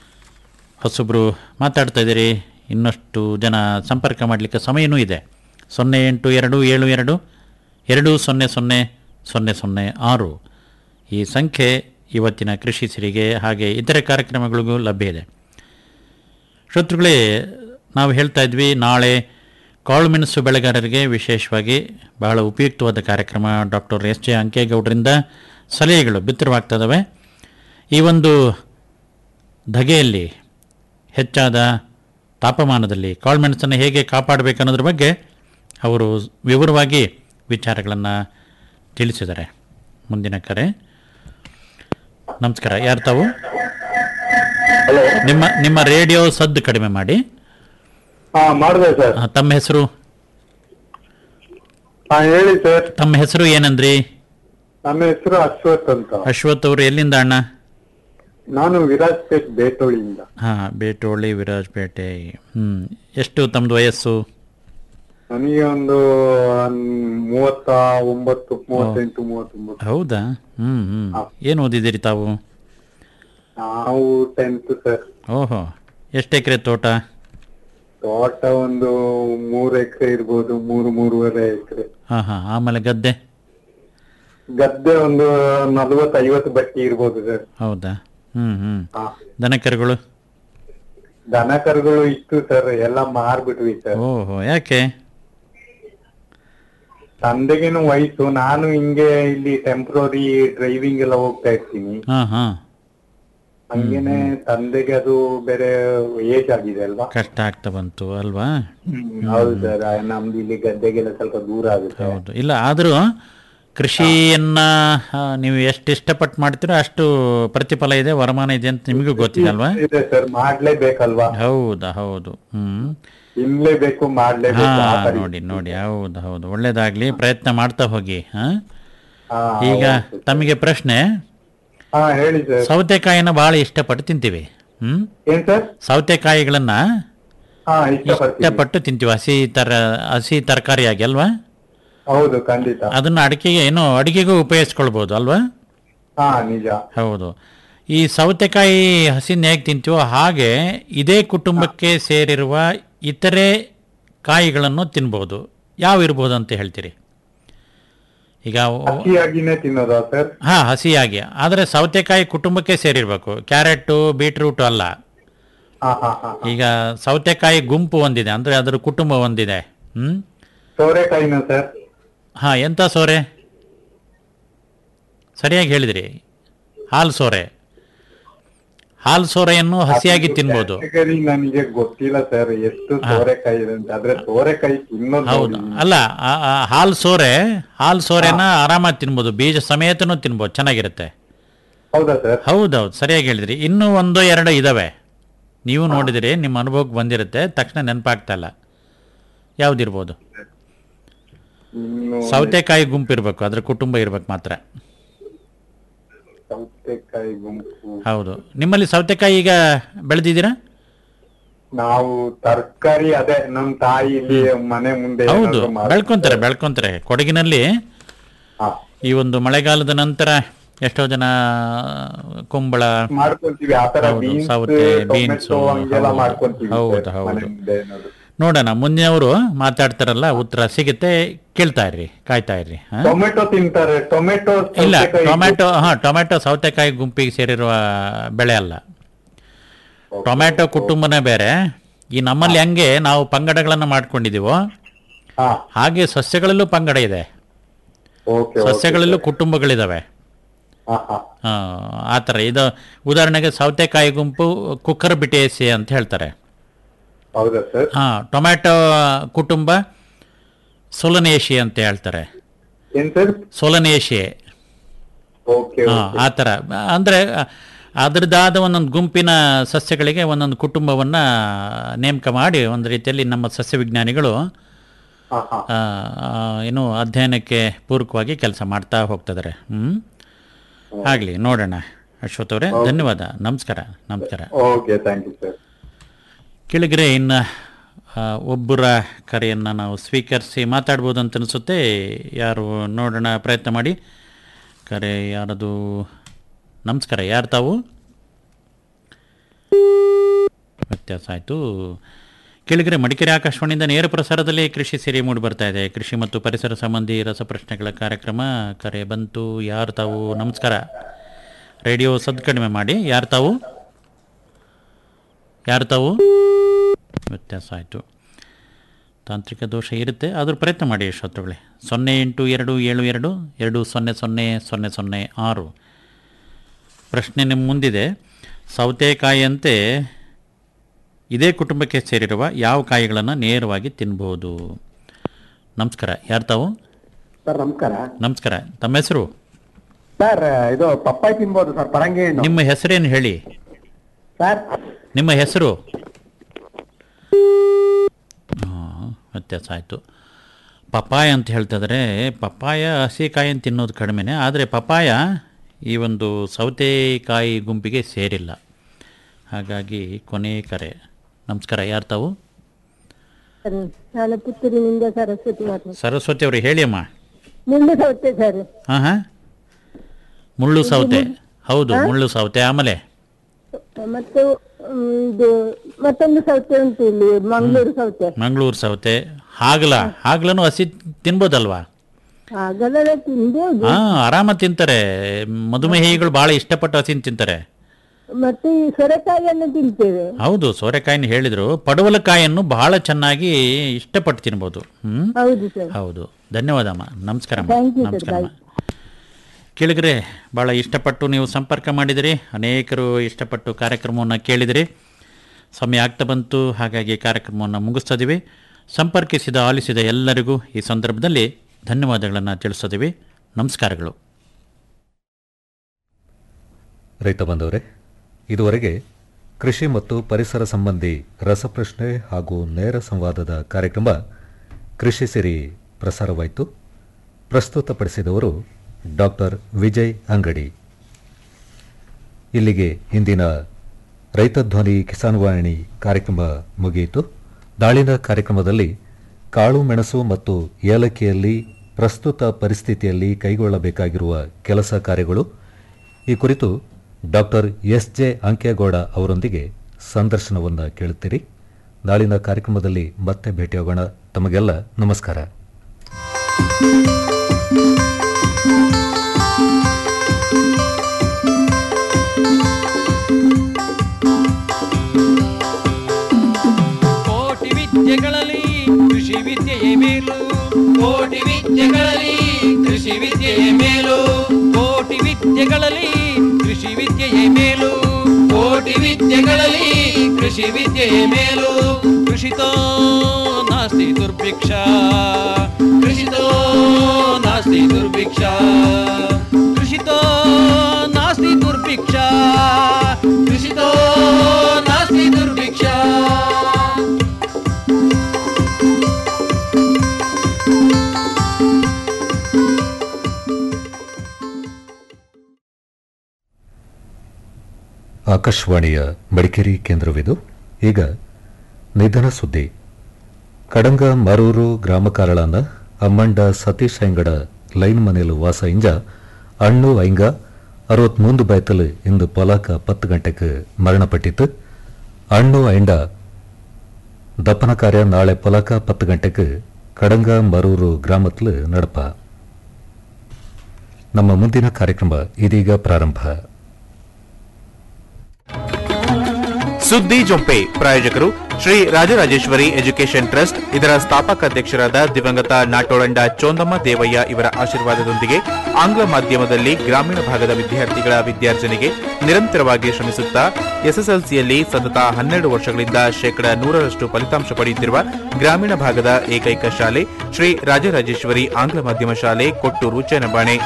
ಹೊಸೊಬ್ರು ಮಾತಾಡ್ತಾ ಇದ್ದೀರಿ ಇನ್ನಷ್ಟು ಜನ ಸಂಪರ್ಕ ಮಾಡಲಿಕ್ಕೆ ಸಮಯನೂ ಇದೆ ಸೊನ್ನೆ ಎಂಟು ಎರಡು ಏಳು ಎರಡು ಎರಡು ಸೊನ್ನೆ ಸೊನ್ನೆ ಸೊನ್ನೆ ಸೊನ್ನೆ ಆರು ಈ ಸಂಖ್ಯೆ ಇವತ್ತಿನ ಕೃಷಿ ಸಿರಿಗೆ ಹಾಗೆ ಇತರೆ ಕಾರ್ಯಕ್ರಮಗಳಿಗೂ ಲಭ್ಯ ಇದೆ ಶ್ರೋತೃಗಳೇ ನಾವು ಹೇಳ್ತಾ ಇದ್ವಿ ನಾಳೆ ಕಾಳುಮೆಣಸು ಬೆಳೆಗಾರರಿಗೆ ವಿಶೇಷವಾಗಿ ಬಹಳ ಉಪಯುಕ್ತವಾದ ಕಾರ್ಯಕ್ರಮ ಡಾಕ್ಟರ್ ಎಸ್ ಜೆ ಅಂಕೇಗೌಡರಿಂದ ಸಲಹೆಗಳು ಬಿತ್ತರವಾಗ್ತದವೆ ಈ ಒಂದು ಧಗೆಯಲ್ಲಿ ಹೆಚ್ಚಾದ ತಾಪಮಾನದಲ್ಲಿ ಕಾಳುಮೆಣಸನ್ನು ಹೇಗೆ ಕಾಪಾಡಬೇಕನ್ನೋದ್ರ ಬಗ್ಗೆ ಅವರು ವಿವರವಾಗಿ ವಿಚಾರಗಳನ್ನು ತಿಳಿಸಿದ್ದಾರೆ ಮುಂದಿನ ಕರೆ ನಮಸ್ಕಾರ ಯಾರು ತಾವು ನಿಮ್ಮ ನಿಮ್ಮ ರೇಡಿಯೋ ಸದ್ದು ಕಡಿಮೆ ಮಾಡಿ ಹಾ ಮಾಡಿದೆ ಸರ್ ಆ, ತಮ್ಮ ಹೆಸರು ಹಾ ಹೇಳಿ ಸರ್ ತಮ್ಮ ಹೆಸರು ಏನಂದ್ರಿ ನಮ್ಮ ಹೆಸರು ಅಶ್ವಥ್ ಅಂತ ಅಶ್ವಥ್ ಅವರು ಎಲ್ಲಿಂದ ಅಣ್ಣ ನಾನು ವಿರಾಜ್ಪೇಟ್ ಬೇಟೋಳಿಯಿಂದ ಹಾಂ ಬೇಟೋಳಿ ವಿರಾಜಪೇಟೆ ಹ್ಞೂ ಎಷ್ಟು ತಮ್ಮದು ವಯಸ್ಸು ನನಗೆ ಒಂದು ಮೂವತ್ತ ಒಂಬತ್ತು ಮೂವತ್ತೆಂಟು ಮೂವತ್ತೊಂಬತ್ತು ಹೌದಾ ಹ್ಞೂ ಹ್ಞೂ ಏನು ಓದಿದ್ದೀರಿ ತಾವು ನಾವು ಟೆಂತ್ ಸರ್ ಓಹೋ ಎಷ್ಟು ಎಕರೆ ತೋಟ ತೋಟ ಒಂದು ಮೂರು ಎಕರೆ ಇರ್ಬೋದು ಮೂರು ಮೂರುವರೆ ಎಕರೆ ಹಾಂ ಹಾಂ ಆಮೇಲೆ ಗದ್ದೆ ಗದ್ದೆ ಒಂದು ನಲ್ವತ್ತು ಐವತ್ತು ಬಟ್ಟಿ ಇರ್ಬೋದು ಸರ್ ಹೌದಾ ಹ್ಞೂ ಹ್ಞೂ ಹಾ ದನ ಕರುಗಳು ದನ ಕರುಗಳು ಇತ್ತು ಸರ್ ಎಲ್ಲ ಮಾರ್ಬಿಟ್ವಿ ಸರ್ ಓಹೋ ಯಾಕೆ ತಂದೆಗೇನು ವಯಸ್ಸು ನಾನು ಹಿಂಗೆ ಇಲ್ಲಿ ಟೆಂಪ್ರರಿ ಡ್ರೈವಿಂಗ್ ಎಲ್ಲ ಹೋಗ್ತಾ ಇರ್ತೀನಿ ಹಾಂ ಹಾಂ ಹಂಗೇನೆ ತಂದೆಗೆ ಅದು ಬೇರೆ ಏಜ್ ಆಗಿದೆ ಅಲ್ವಾ ಕಷ್ಟ ಆಗ್ತಾ ಬಂತು ಅಲ್ವಾ ಹೌದು ಸರ್ ನಮ್ದು ಇಲ್ಲಿ ಗದ್ದೆಗೆಲ್ಲ ಸ್ವಲ್ಪ ದೂರ ಆಗುತ್ತೆ ಹೌದು ಇಲ್ಲ ಆದರೂ ಕೃಷಿಯನ್ನ ಆ, ನೀವು ಎಷ್ಟು ಇಷ್ಟಪಟ್ಟು ಮಾಡ್ತೀರೋ ಅಷ್ಟು ಪ್ರತಿಫಲ ಇದೆ ವರಮಾನ ಇದೆ ಅಂತ ನಿಮಗೂ ಗೊತ್ತಿದೆ ಅಲ್ವಾ ಇದೆ ಸರ್ ಮಾಡ್ಲೇಬೇಕಲ್ವಾ ಹೌದಾ ಹೌದು ಹ್ಮ್ ತಿನ್ಲೇಬೇಕು ಹಾ ಮಾಡ್ಲೇಬೇಕು ಆ ಪರಿ. ನೋಡಿ ನೋಡಿ ಹೌದು ಹೌದು ಒಳ್ಳೇದಾಗ್ಲಿ ಪ್ರಯತ್ನ ಮಾಡ್ತಾ ಹೋಗಿ ಹಾ ಹಾ, ಈಗ ಹೌದು. ತಮಗೆ ಪ್ರಶ್ನೆ ಹಾ ಹೇಳಿ ಸರ್ ಸೌತೆಕಾಯಿನ ಬಹಳ ಇಷ್ಟಪಟ್ಟು ತಿಂತೀವಿ ಹ್ಮ್ ಏನ್ ಸರ್ ಸೌತೆಕಾಯಿಗಳನ್ನ ಹಾ ಇಷ್ಟಪಡ್ತೀನಿ ಇಷ್ಟಪಟ್ಟು ತಿಂತೀವಿ ಹಸಿ ತರ ಹಸಿ ತರಕಾರಿಯಾಗಿ ಅಲ್ವಾ ಹೌದು ಖಂಡಿತ ಅದನ್ನ ಅಡಿಕೆಗೆ ಏನೋ ಅಡಿಗೆಗೂ ಉಪಯೋಗಿಸ್ಕೊಳ್ಬೋದು ಅಲ್ವಾ ಹಾ ನಿಜ ಹೌದು ಈ ಸೌತೆಕಾಯಿ ಹಸಿನ ಹೇಗೆ ತಿಂತೀವೋ ಹಾಗೆ ಇದೇ ಕುಟುಂಬಕ್ಕೆ ಸೇರಿರುವ ಇತರೆ ಕಾಯಿಗಳನ್ನು ತಿನ್ಬೋದು ಯಾವ ಇರ್ಬೋದು ಅಂತ ಹೇಳ್ತೀರಿ ಈಗ ಹಸಿಯಾಗಿನೇ ತಿನ್ನೋದಾ ಸರ್ ಹಾಂ ಹಸಿಯಾಗಿ ಆದರೆ ಸೌತೆಕಾಯಿ ಕುಟುಂಬಕ್ಕೆ ಸೇರಿರಬೇಕು ಕ್ಯಾರೆಟು ಬೀಟ್ರೂಟು ಅಲ್ಲ ಹಾ ಹಾ ಹಾ ಈಗ ಸೌತೆಕಾಯಿ ಗುಂಪು ಒಂದಿದೆ ಅಂದರೆ ಅದರ ಕುಟುಂಬ ಒಂದಿದೆ ಹ್ಞೂ ಸೋರೆಕಾಯಿನ ಸರ್ ಹಾಂ ಎಂಥ ಸೋರೆ ಸರಿಯಾಗಿ ಹೇಳಿದ್ರಿ ಹಾಲು ಸೋರೆ ಹಾಲು ಸೋರೆಯನ್ನು ಹಸಿಯಾಗಿ ತಿನ್ಬೋದು category ನನಗೆ ಗೊತ್ತಿಲ್ಲ ಸರ್ ಎಷ್ಟು ಸೋರೆಕಾಯಿ ಇದೆ ಅಂತ ಆದ್ರೆ ಸೋರೆಕಾಯಿ ತಿನ್ನೋದು ಹೌದು ನೋಡಿ. ಅಲ್ಲ ಆ- ಆ ಹಾಲು ಸೋರೆ ಹಾಲು ಸೋರೆನ ಆರಾಮಾಗಿ ತಿನ್ಬೋದು ಬೀಜ ಸಮೇತನೂ ತಿನ್ಬೋದು ಚೆನ್ನಾಗಿರುತ್ತೆ ಹೌದಾ ಸರ್ ಹೌದೌದು ಸರಿಯಾಗಿ ಹೇಳಿದ್ರಿ ಇನ್ನೂ ಒಂದು ಎರಡು ಇದಾವೆ ನೀವು ನೋಡಿದಿರಿ ನಿಮ್ಮ ಅನುಭವಕ್ಕೆ ಬಂದಿರುತ್ತೆ ತಕ್ಷಣ ನೆನಪಾಗ್ತಾ ಇಲ್ಲ ಯಾವ್ದಿರ್ಬೋದು ಇನ್ನು ಸೌತೆಕಾಯಿ ಗುಂಪು ಇರಬೇಕು ಅದ್ರ ಕುಟುಂಬ ಇರ್ಬೇಕು ಮಾತ್ರ ಸೌತೆಕಾಯಿ ಗುಂಪು ಹೌದು ನಿಮ್ಮಲ್ಲಿ ಸೌತೆಕಾಯಿ ಈಗ ಬೆಳೆದಿದ್ದೀರಾ ನಾವು ತರಕಾರಿ ಅದೇ ನಮ್ ತಾಯಿ ಇಲ್ಲಿ ಮನೆ ಮುಂದೆ ಹೌದು ಏನಾದ್ರು ಮಾಡ್ತಾರೆ. ಬೆಳ್ಕೊಂತಾರೆ ಬೆಳ್ಕೊಂತಾರೆ ಕೊಡಗಿನಲ್ಲಿ ಹಾ, ಈ ಒಂದು ಮಳೆಗಾಲದ ನಂತರ ಎಷ್ಟೋ ಜನ ಕುಂಬಳ ಮಾಡ್ಕೊಂತೀವಿ ಆತರ ಹೌದು, ಬೀನ್ಸ್ ಸೌತೆ, beans, ಟೊಮೆಟೊ ಹಂಗೆಲ್ಲ ಹೌದು, ಮಾಡ್ಕೊಂತೀವಿ ಹೌದು, ಸರ್, ಹೌದು. ಮನೆ ಮುಂದೆ ಏನಾದ್ರು ನೋಡೋಣ ಮುಂದಿನವರು ಮಾತಾಡ್ತಾರಲ್ಲ ಉತ್ತರ ಸಿಗುತ್ತೆ ಕೇಳ್ತಾ ಇರ್ರಿ ಕಾಯ್ತಾ ಇರ್ರಿ ಹಾ? ಟೊಮೆಟೊ ತಿಂತಾರೆ ಟೊಮೆಟೊ ಇಲ್ಲ ಸೌತೆಕಾಯಿ ಟೊಮೆಟೊ ಹಾ ಟೊಮೆಟೊ ಸೌತೆಕಾಯಿ ಗುಂಪಿಗೆ ಸೇರಿರುವ ಬೆಳೆ ಅಲ್ಲ ಟೊಮೆಟೊ ಕುಟುಂಬನೇ ಬೇರೆ ಈ ನಮ್ಮಲ್ಲಿ ಹೆಂಗೆ ನಾವು ಪಂಗಡಗಳನ್ನು ಮಾಡ್ಕೊಂಡಿದ್ದೀವೋ ಹಾ ಹಾಗೆ ಸಸ್ಯಗಳಲ್ಲೂ ಪಂಗಡ ಇದೆ ಓಕೆ ಸಸ್ಯಗಳಲ್ಲೂ ಕುಟುಂಬಗಳಿದಾವೆ ಹಾ ಹಾ ಆ, ಆ ಥರ ಇದು ಉದಾಹರಣೆಗೆ ಸೌತೆಕಾಯಿ ಗುಂಪು ಕುಕ್ಕರ್ ಬಿಟೇಸಿ ಅಂತ ಹೇಳ್ತಾರೆ ಹೌದಾ ಸರ್ ಹಾ ಟೊಮ್ಯಾಟೊ ಕುಟುಂಬ ಸೊಲನೇಶಿ ಅಂತ ಹೇಳ್ತಾರೆ ಏನ್ ಸರ್ ಸೊಲನೇಶಿ ಓಕೆ ಹಾ ಆ ಥರ ಅಂದರೆ ಅದರದ್ದಾದ ಒಂದೊಂದು ಗುಂಪಿನ ಸಸ್ಯಗಳಿಗೆ ಒಂದೊಂದು ಕುಟುಂಬವನ್ನು ನೇಮಕ ಮಾಡಿ ಒಂದು ರೀತಿಯಲ್ಲಿ ನಮ್ಮ ಸಸ್ಯ ವಿಜ್ಞಾನಿಗಳು ಹಾ ಹಾ ಆ, ಆ, ಏನು ಅಧ್ಯಯನಕ್ಕೆ ಪೂರಕವಾಗಿ ಕೆಲಸ ಮಾಡ್ತಾ ಹೋಗ್ತಿದ್ದಾರೆ ಹ್ಞೂ ಆಗಲಿ ನೋಡೋಣ ಅಶ್ವಥ್ ಅವರೇ ಧನ್ಯವಾದ ನಮಸ್ಕಾರ ನಮಸ್ಕಾರ ಓಕೆ ಥ್ಯಾಂಕ್ ಯು ಸರ್ ಕೆಳಗರೆ ಇನ್ನು ಆ, ಒಬ್ಬರ ಕರೆಯನ್ನು ನಾವು ಸ್ವೀಕರಿಸಿ ಮಾತಾಡ್ಬೋದು ಅಂತ ಅನಿಸುತ್ತೆ ಯಾರು ನೋಡೋಣ ಪ್ರಯತ್ನ ಮಾಡಿ ಕರೆ ಯಾರದು ನಮಸ್ಕಾರ ಯಾರು ತಾವು ವ್ಯತ್ಯಾಸ ಆಯಿತು ಕೆಳಗರೆ ಮಡಿಕೇರಿ ಆಕಾಶವಾಣಿಯಿಂದ ನೇರ ಪ್ರಸಾರದಲ್ಲಿ ಕೃಷಿ ಸಿರಿ ಮೂಡಿ ಬರ್ತಾ ಇದೆ ಕೃಷಿ ಮತ್ತು ಪರಿಸರ ಸಂಬಂಧಿ ರಸಪ್ರಶ್ನೆಗಳ ಕಾರ್ಯಕ್ರಮ ಕರೆ ಬಂತು ಯಾರು ತಾವು ನಮಸ್ಕಾರ ರೇಡಿಯೋ ಸದ್ ಕಡಿಮೆ ಮಾಡಿ ಯಾರು ತಾವು ಯಾರು ತಾವು ವ್ಯತ್ಯಾಸ ಆಯಿತು ತಾಂತ್ರಿಕ ದೋಷ ಇರುತ್ತೆ ಆದರೂ ಪ್ರಯತ್ನ ಮಾಡಿ ಶ್ರೋತೃಗಳೇ ಸೊನ್ನೆ ಎಂಟು ಎರಡು ಏಳು ಎರಡು ಎರಡು ಸೊನ್ನೆ ಸೊನ್ನೆ ಸೊನ್ನೆ ಸೊನ್ನೆ ಆರು ಪ್ರಶ್ನೆ ನಿಮ್ಮ ಮುಂದಿದೆ ಸೌತೆಕಾಯಿಯಂತೆ ಇದೇ ಕುಟುಂಬಕ್ಕೆ ಸೇರಿರುವ ಯಾವ ಕಾಯಿಗಳನ್ನು ನೇರವಾಗಿ ತಿನ್ಬೋದು ನಮಸ್ಕಾರ ಯಾರು ತಾವು ಸರ್ ನಮಸ್ಕಾರ ನಮಸ್ಕಾರ ತಮ್ಮ ಹೆಸರು ಸರ್ ಇದು ಪಪ್ಪಾಯಿ ತಿನ್ಬೋದು ಸರ್ ಪರಂಗಿ ಹಣ್ಣು ನಿಮ್ಮ ಹೆಸರೇನು ಹೇಳಿ ಸರ್ ನಿಮ್ಮ ಹೆಸರು ಹಾಂ ವ್ಯತ್ಯಾಸ ಆಯಿತು ಪಪಾಯ ಅಂತ ಹೇಳ್ತಿದ್ರೆ ಪಪ್ಪಾಯ ಹಸಿಕಾಯಿಯನ್ನು ತಿನ್ನೋದು ಕಡಿಮೆನೇ ಆದರೆ ಪಪಾಯ ಈ ಒಂದು ಸೌತೆಕಾಯಿ ಗುಂಪಿಗೆ ಸೇರಿಲ್ಲ ಹಾಗಾಗಿ ಕೊನೆ ಕರೆ ನಮಸ್ಕಾರ ಯಾರು ತಾವು ನಾನು ಪುತ್ತೂರಿನಿಂದ ಸರಸ್ವತಿ ಮಾತು ಸರಸ್ವತಿ ಅವರು ಹೇಳಿ ಅಮ್ಮ ಮುಂದೆ ಸೌತೆ ಸರ್ ಹಾಂ ಹಾಂ ಮುಳ್ಳು ಸೌತೆ ಹೌದು ಮುಳ್ಳು ಸೌತೆ ಆಮೇಲೆ ಮತ್ತು ಮ್, ಇದು ಮತ್ತೊಂದು ಸೌತೆ ಉಂಟು ಇಲ್ಲಿ ಮಂಗಳೂರು ಸೌತೆ ಮಂಗಳೂರು ಸೌತೆ ಹಾಗಲ ಹಾಗಲನು ಹಸಿ ತಿನ್ಬೋದಲ್ವಾ ಹಾಗಲ್ಲ ತಿಂದೇವು ಹಾ ಆರಾಮ ತಿಂತಾರೆ ಮಧುಮೇಹಿಗಳು ಬಹಳ ಇಷ್ಟಪಟ್ಟು ಹಸಿನ ತಿಂತಾರೆ ಮತ್ತೆ ಈ ಸೊರೆಕಾಯಿಯನ್ನು ತಿಂತೇವೆ ಹೌದು ಸೋರೆಕಾಯಿನ ಹೇಳಿದ್ರು ಪಡವಲಕಾಯಿಯನ್ನು ಬಹಳ ಚೆನ್ನಾಗಿ ಇಷ್ಟಪಟ್ಟು ತಿನ್ಬೋದು ಹ್ಮ್ ಹೌದು ಸರ್ ಹೌದು ಧನ್ಯವಾದ ಅಮ್ಮ ನಮಸ್ಕಾರ ಅಮ್ಮ. Thank you, sir. ನಮಸ್ಕಾರ ಅಮ್ಮ. ಕೇಳಿದ್ರೆ ಭಾಳ ಇಷ್ಟಪಟ್ಟು ನೀವು ಸಂಪರ್ಕ ಮಾಡಿದಿರಿ ಅನೇಕರು ಇಷ್ಟಪಟ್ಟು ಕಾರ್ಯಕ್ರಮವನ್ನು ಕೇಳಿದಿರಿ ಸಮಯ ಆಗ್ತಾ ಬಂತು ಹಾಗಾಗಿ ಕಾರ್ಯಕ್ರಮವನ್ನು ಮುಗಿಸ್ತಾ ಇದೀವಿ ಸಂಪರ್ಕಿಸಿದ ಆಲಿಸಿದ ಎಲ್ಲರಿಗೂ ಈ ಸಂದರ್ಭದಲ್ಲಿ ಧನ್ಯವಾದಗಳನ್ನು ತಿಳಿಸೋದಿವಿ ನಮಸ್ಕಾರಗಳು ರೈತ ಬಂದವರೇ ಇದುವರೆಗೆ ಕೃಷಿ ಮತ್ತು ಪರಿಸರ ಸಂಬಂಧಿ ರಸಪ್ರಶ್ನೆ ಹಾಗೂ ನೇರ ಸಂವಾದದ ಕಾರ್ಯಕ್ರಮ ಕೃಷಿ ಸಿರಿ ಪ್ರಸಾರವಾಯಿತು ಪ್ರಸ್ತುತಪಡಿಸಿದವರು ಡಾಕ್ಟರ್ ವಿಜಯ್ ಅಂಗಡಿ ಇಲ್ಲಿಗೆ ಇಂದಿನ ರೈತ ಧ್ವನಿ ಕಿಸಾನ್ ವಾಹಿನಿ ಕಾರ್ಯಕ್ರಮ ಮುಗಿಯಿತು ನಾಳಿನ ಕಾರ್ಯಕ್ರಮದಲ್ಲಿ ಕಾಳು ಮೆಣಸು ಮತ್ತು ಏಲಕ್ಕಿಯಲ್ಲಿ ಪ್ರಸ್ತುತ ಪರಿಸ್ಥಿತಿಯಲ್ಲಿ ಕೈಗೊಳ್ಳಬೇಕಾಗಿರುವ ಕೆಲಸ ಕಾರ್ಯಗಳು ಈ ಕುರಿತು ಡಾಕ್ಟರ್ ಎಸ್ ಜೆ ಅಂಕೇಗೌಡ ಅವರೊಂದಿಗೆ ಸಂದರ್ಶನವನ್ನು ಕೇಳುತ್ತೀರಿ ನಾಳಿನ ಕಾರ್ಯಕ್ರಮದಲ್ಲಿ ಮತ್ತೆ ಭೇಟಿಯಾಗೋಣ ತಮಗೆಲ್ಲ ನಮಸ್ಕಾರ ಕೋಟಿ ವಿದ್ಯೆಗಳಲ್ಲಿ ಕೃಷಿ ವಿದ್ಯೆಯೇ ಮೇಲು ಕೋಟಿ ವಿದ್ಯೆಗಳಲ್ಲಿ ಕೃಷಿ ವಿದ್ಯೆಯೇ ಮೇಲು ಕೋಟಿ ವಿದ್ಯೆಗಳಲ್ಲಿ ಕೃಷಿ ವಿದ್ಯೆಯೇ ಮೇಲು ಕೋಟಿ ವಿದ್ಯೆಗಳಲ್ಲಿ ಕೃಷಿ ವಿದ್ಯೆಯೇ ಮೇಲು ಕೃಷಿತೋ ನಾಸ್ತಿ ದುರ್ಭಿಕ್ಷ ಕೃಷಿತೋ ನಾಸ್ತಿ ದುರ್ಭಿಕ್ಷ ಕೃಷಿತೋ ನಾಸ್ತಿ ದುರ್ಭಿಕ್ಷ ಕೃಷಿತೋ ನಾಸ್ತಿ ದುರ್ಭಿಕ್ಷ ಆಕಾಶವಾಣಿಯ ಮಡಿಕೇರಿ ಕೇಂದ್ರವಿದು ಈಗ ನಿಧನ ಸುದ್ದಿ ಕಡಂಗ ಮರೂರು ಗ್ರಾಮ ಕಾರಳನ ಅಮ್ಮಂಡ ಸತೀಶ್ ಐಂಗಡ ಲೈನ್ ಮನೆಲು ವಾಸ ಇಂಜ ಅಣ್ಣು ಐಂಗ ಅರವತ್ಮೂಂದು ಬೈತಲು ಇಂದು ಪೊಲಾಕ ಪತ್ತು ಗಂಟೆಗೆ ಮರಣಪಟ್ಟಿತ್ತು ಅಣ್ಣು ಐಂಡ ದಪ್ಪನ ಕಾರ್ಯ ನಾಳೆ ಪೊಲಾಕ ಪತ್ತು ಗಂಟೆಗೆ ಕಡಂಗ ಮರೂರು ಗ್ರಾಮತ್ಲು ನಡಪ ನಮ್ಮ ಮುಂದಿನ ಕಾರ್ಯಕ್ರಮ ಇದೀಗ ಪ್ರಾರಂಭ ಸುದ್ದಿ ಜೊಂಪೆ ಪ್ರಾಯೋಜಕರು ಶ್ರೀ ರಾಜರಾಜೇಶ್ವರಿ ಎಜುಕೇಷನ್ ಟ್ರಸ್ಟ್ ಇದರ ಸ್ಥಾಪಕ ಅಧ್ಯಕ್ಷರಾದ ದಿವಂಗತ ನಾಟೋಳಂಡ ಚೋಂದಮ್ಮ ದೇವಯ್ಯ ಇವರ ಆಶೀರ್ವಾದದೊಂದಿಗೆ ಆಂಗ್ಲ ಮಾಧ್ಯಮದಲ್ಲಿ ಗ್ರಾಮೀಣ ಭಾಗದ ವಿದ್ಯಾರ್ಥಿಗಳ ವಿದ್ಯಾರ್ಜನೆಗೆ ನಿರಂತರವಾಗಿ ಶ್ರಮಿಸುತ್ತಾ ಎಸ್ಎಸ್ಎಲ್ಸಿಯಲ್ಲಿ ಸತತ ಹನ್ನೆರಡು ವರ್ಷಗಳಿಂದ ಶೇಕಡ ನೂರರಷ್ಟು ಫಲಿತಾಂಶ ಪಡೆಯುತ್ತಿರುವ ಗ್ರಾಮೀಣ ಭಾಗದ ಏಕೈಕ ಶಾಲೆ ಶ್ರೀ ರಾಜರಾಜೇಶ್ವರಿ ಆಂಗ್ಲ ಮಾಧ್ಯಮ ಶಾಲೆ ಕೊಟ್ಟೂರು ಚೇನಬಾಣೆ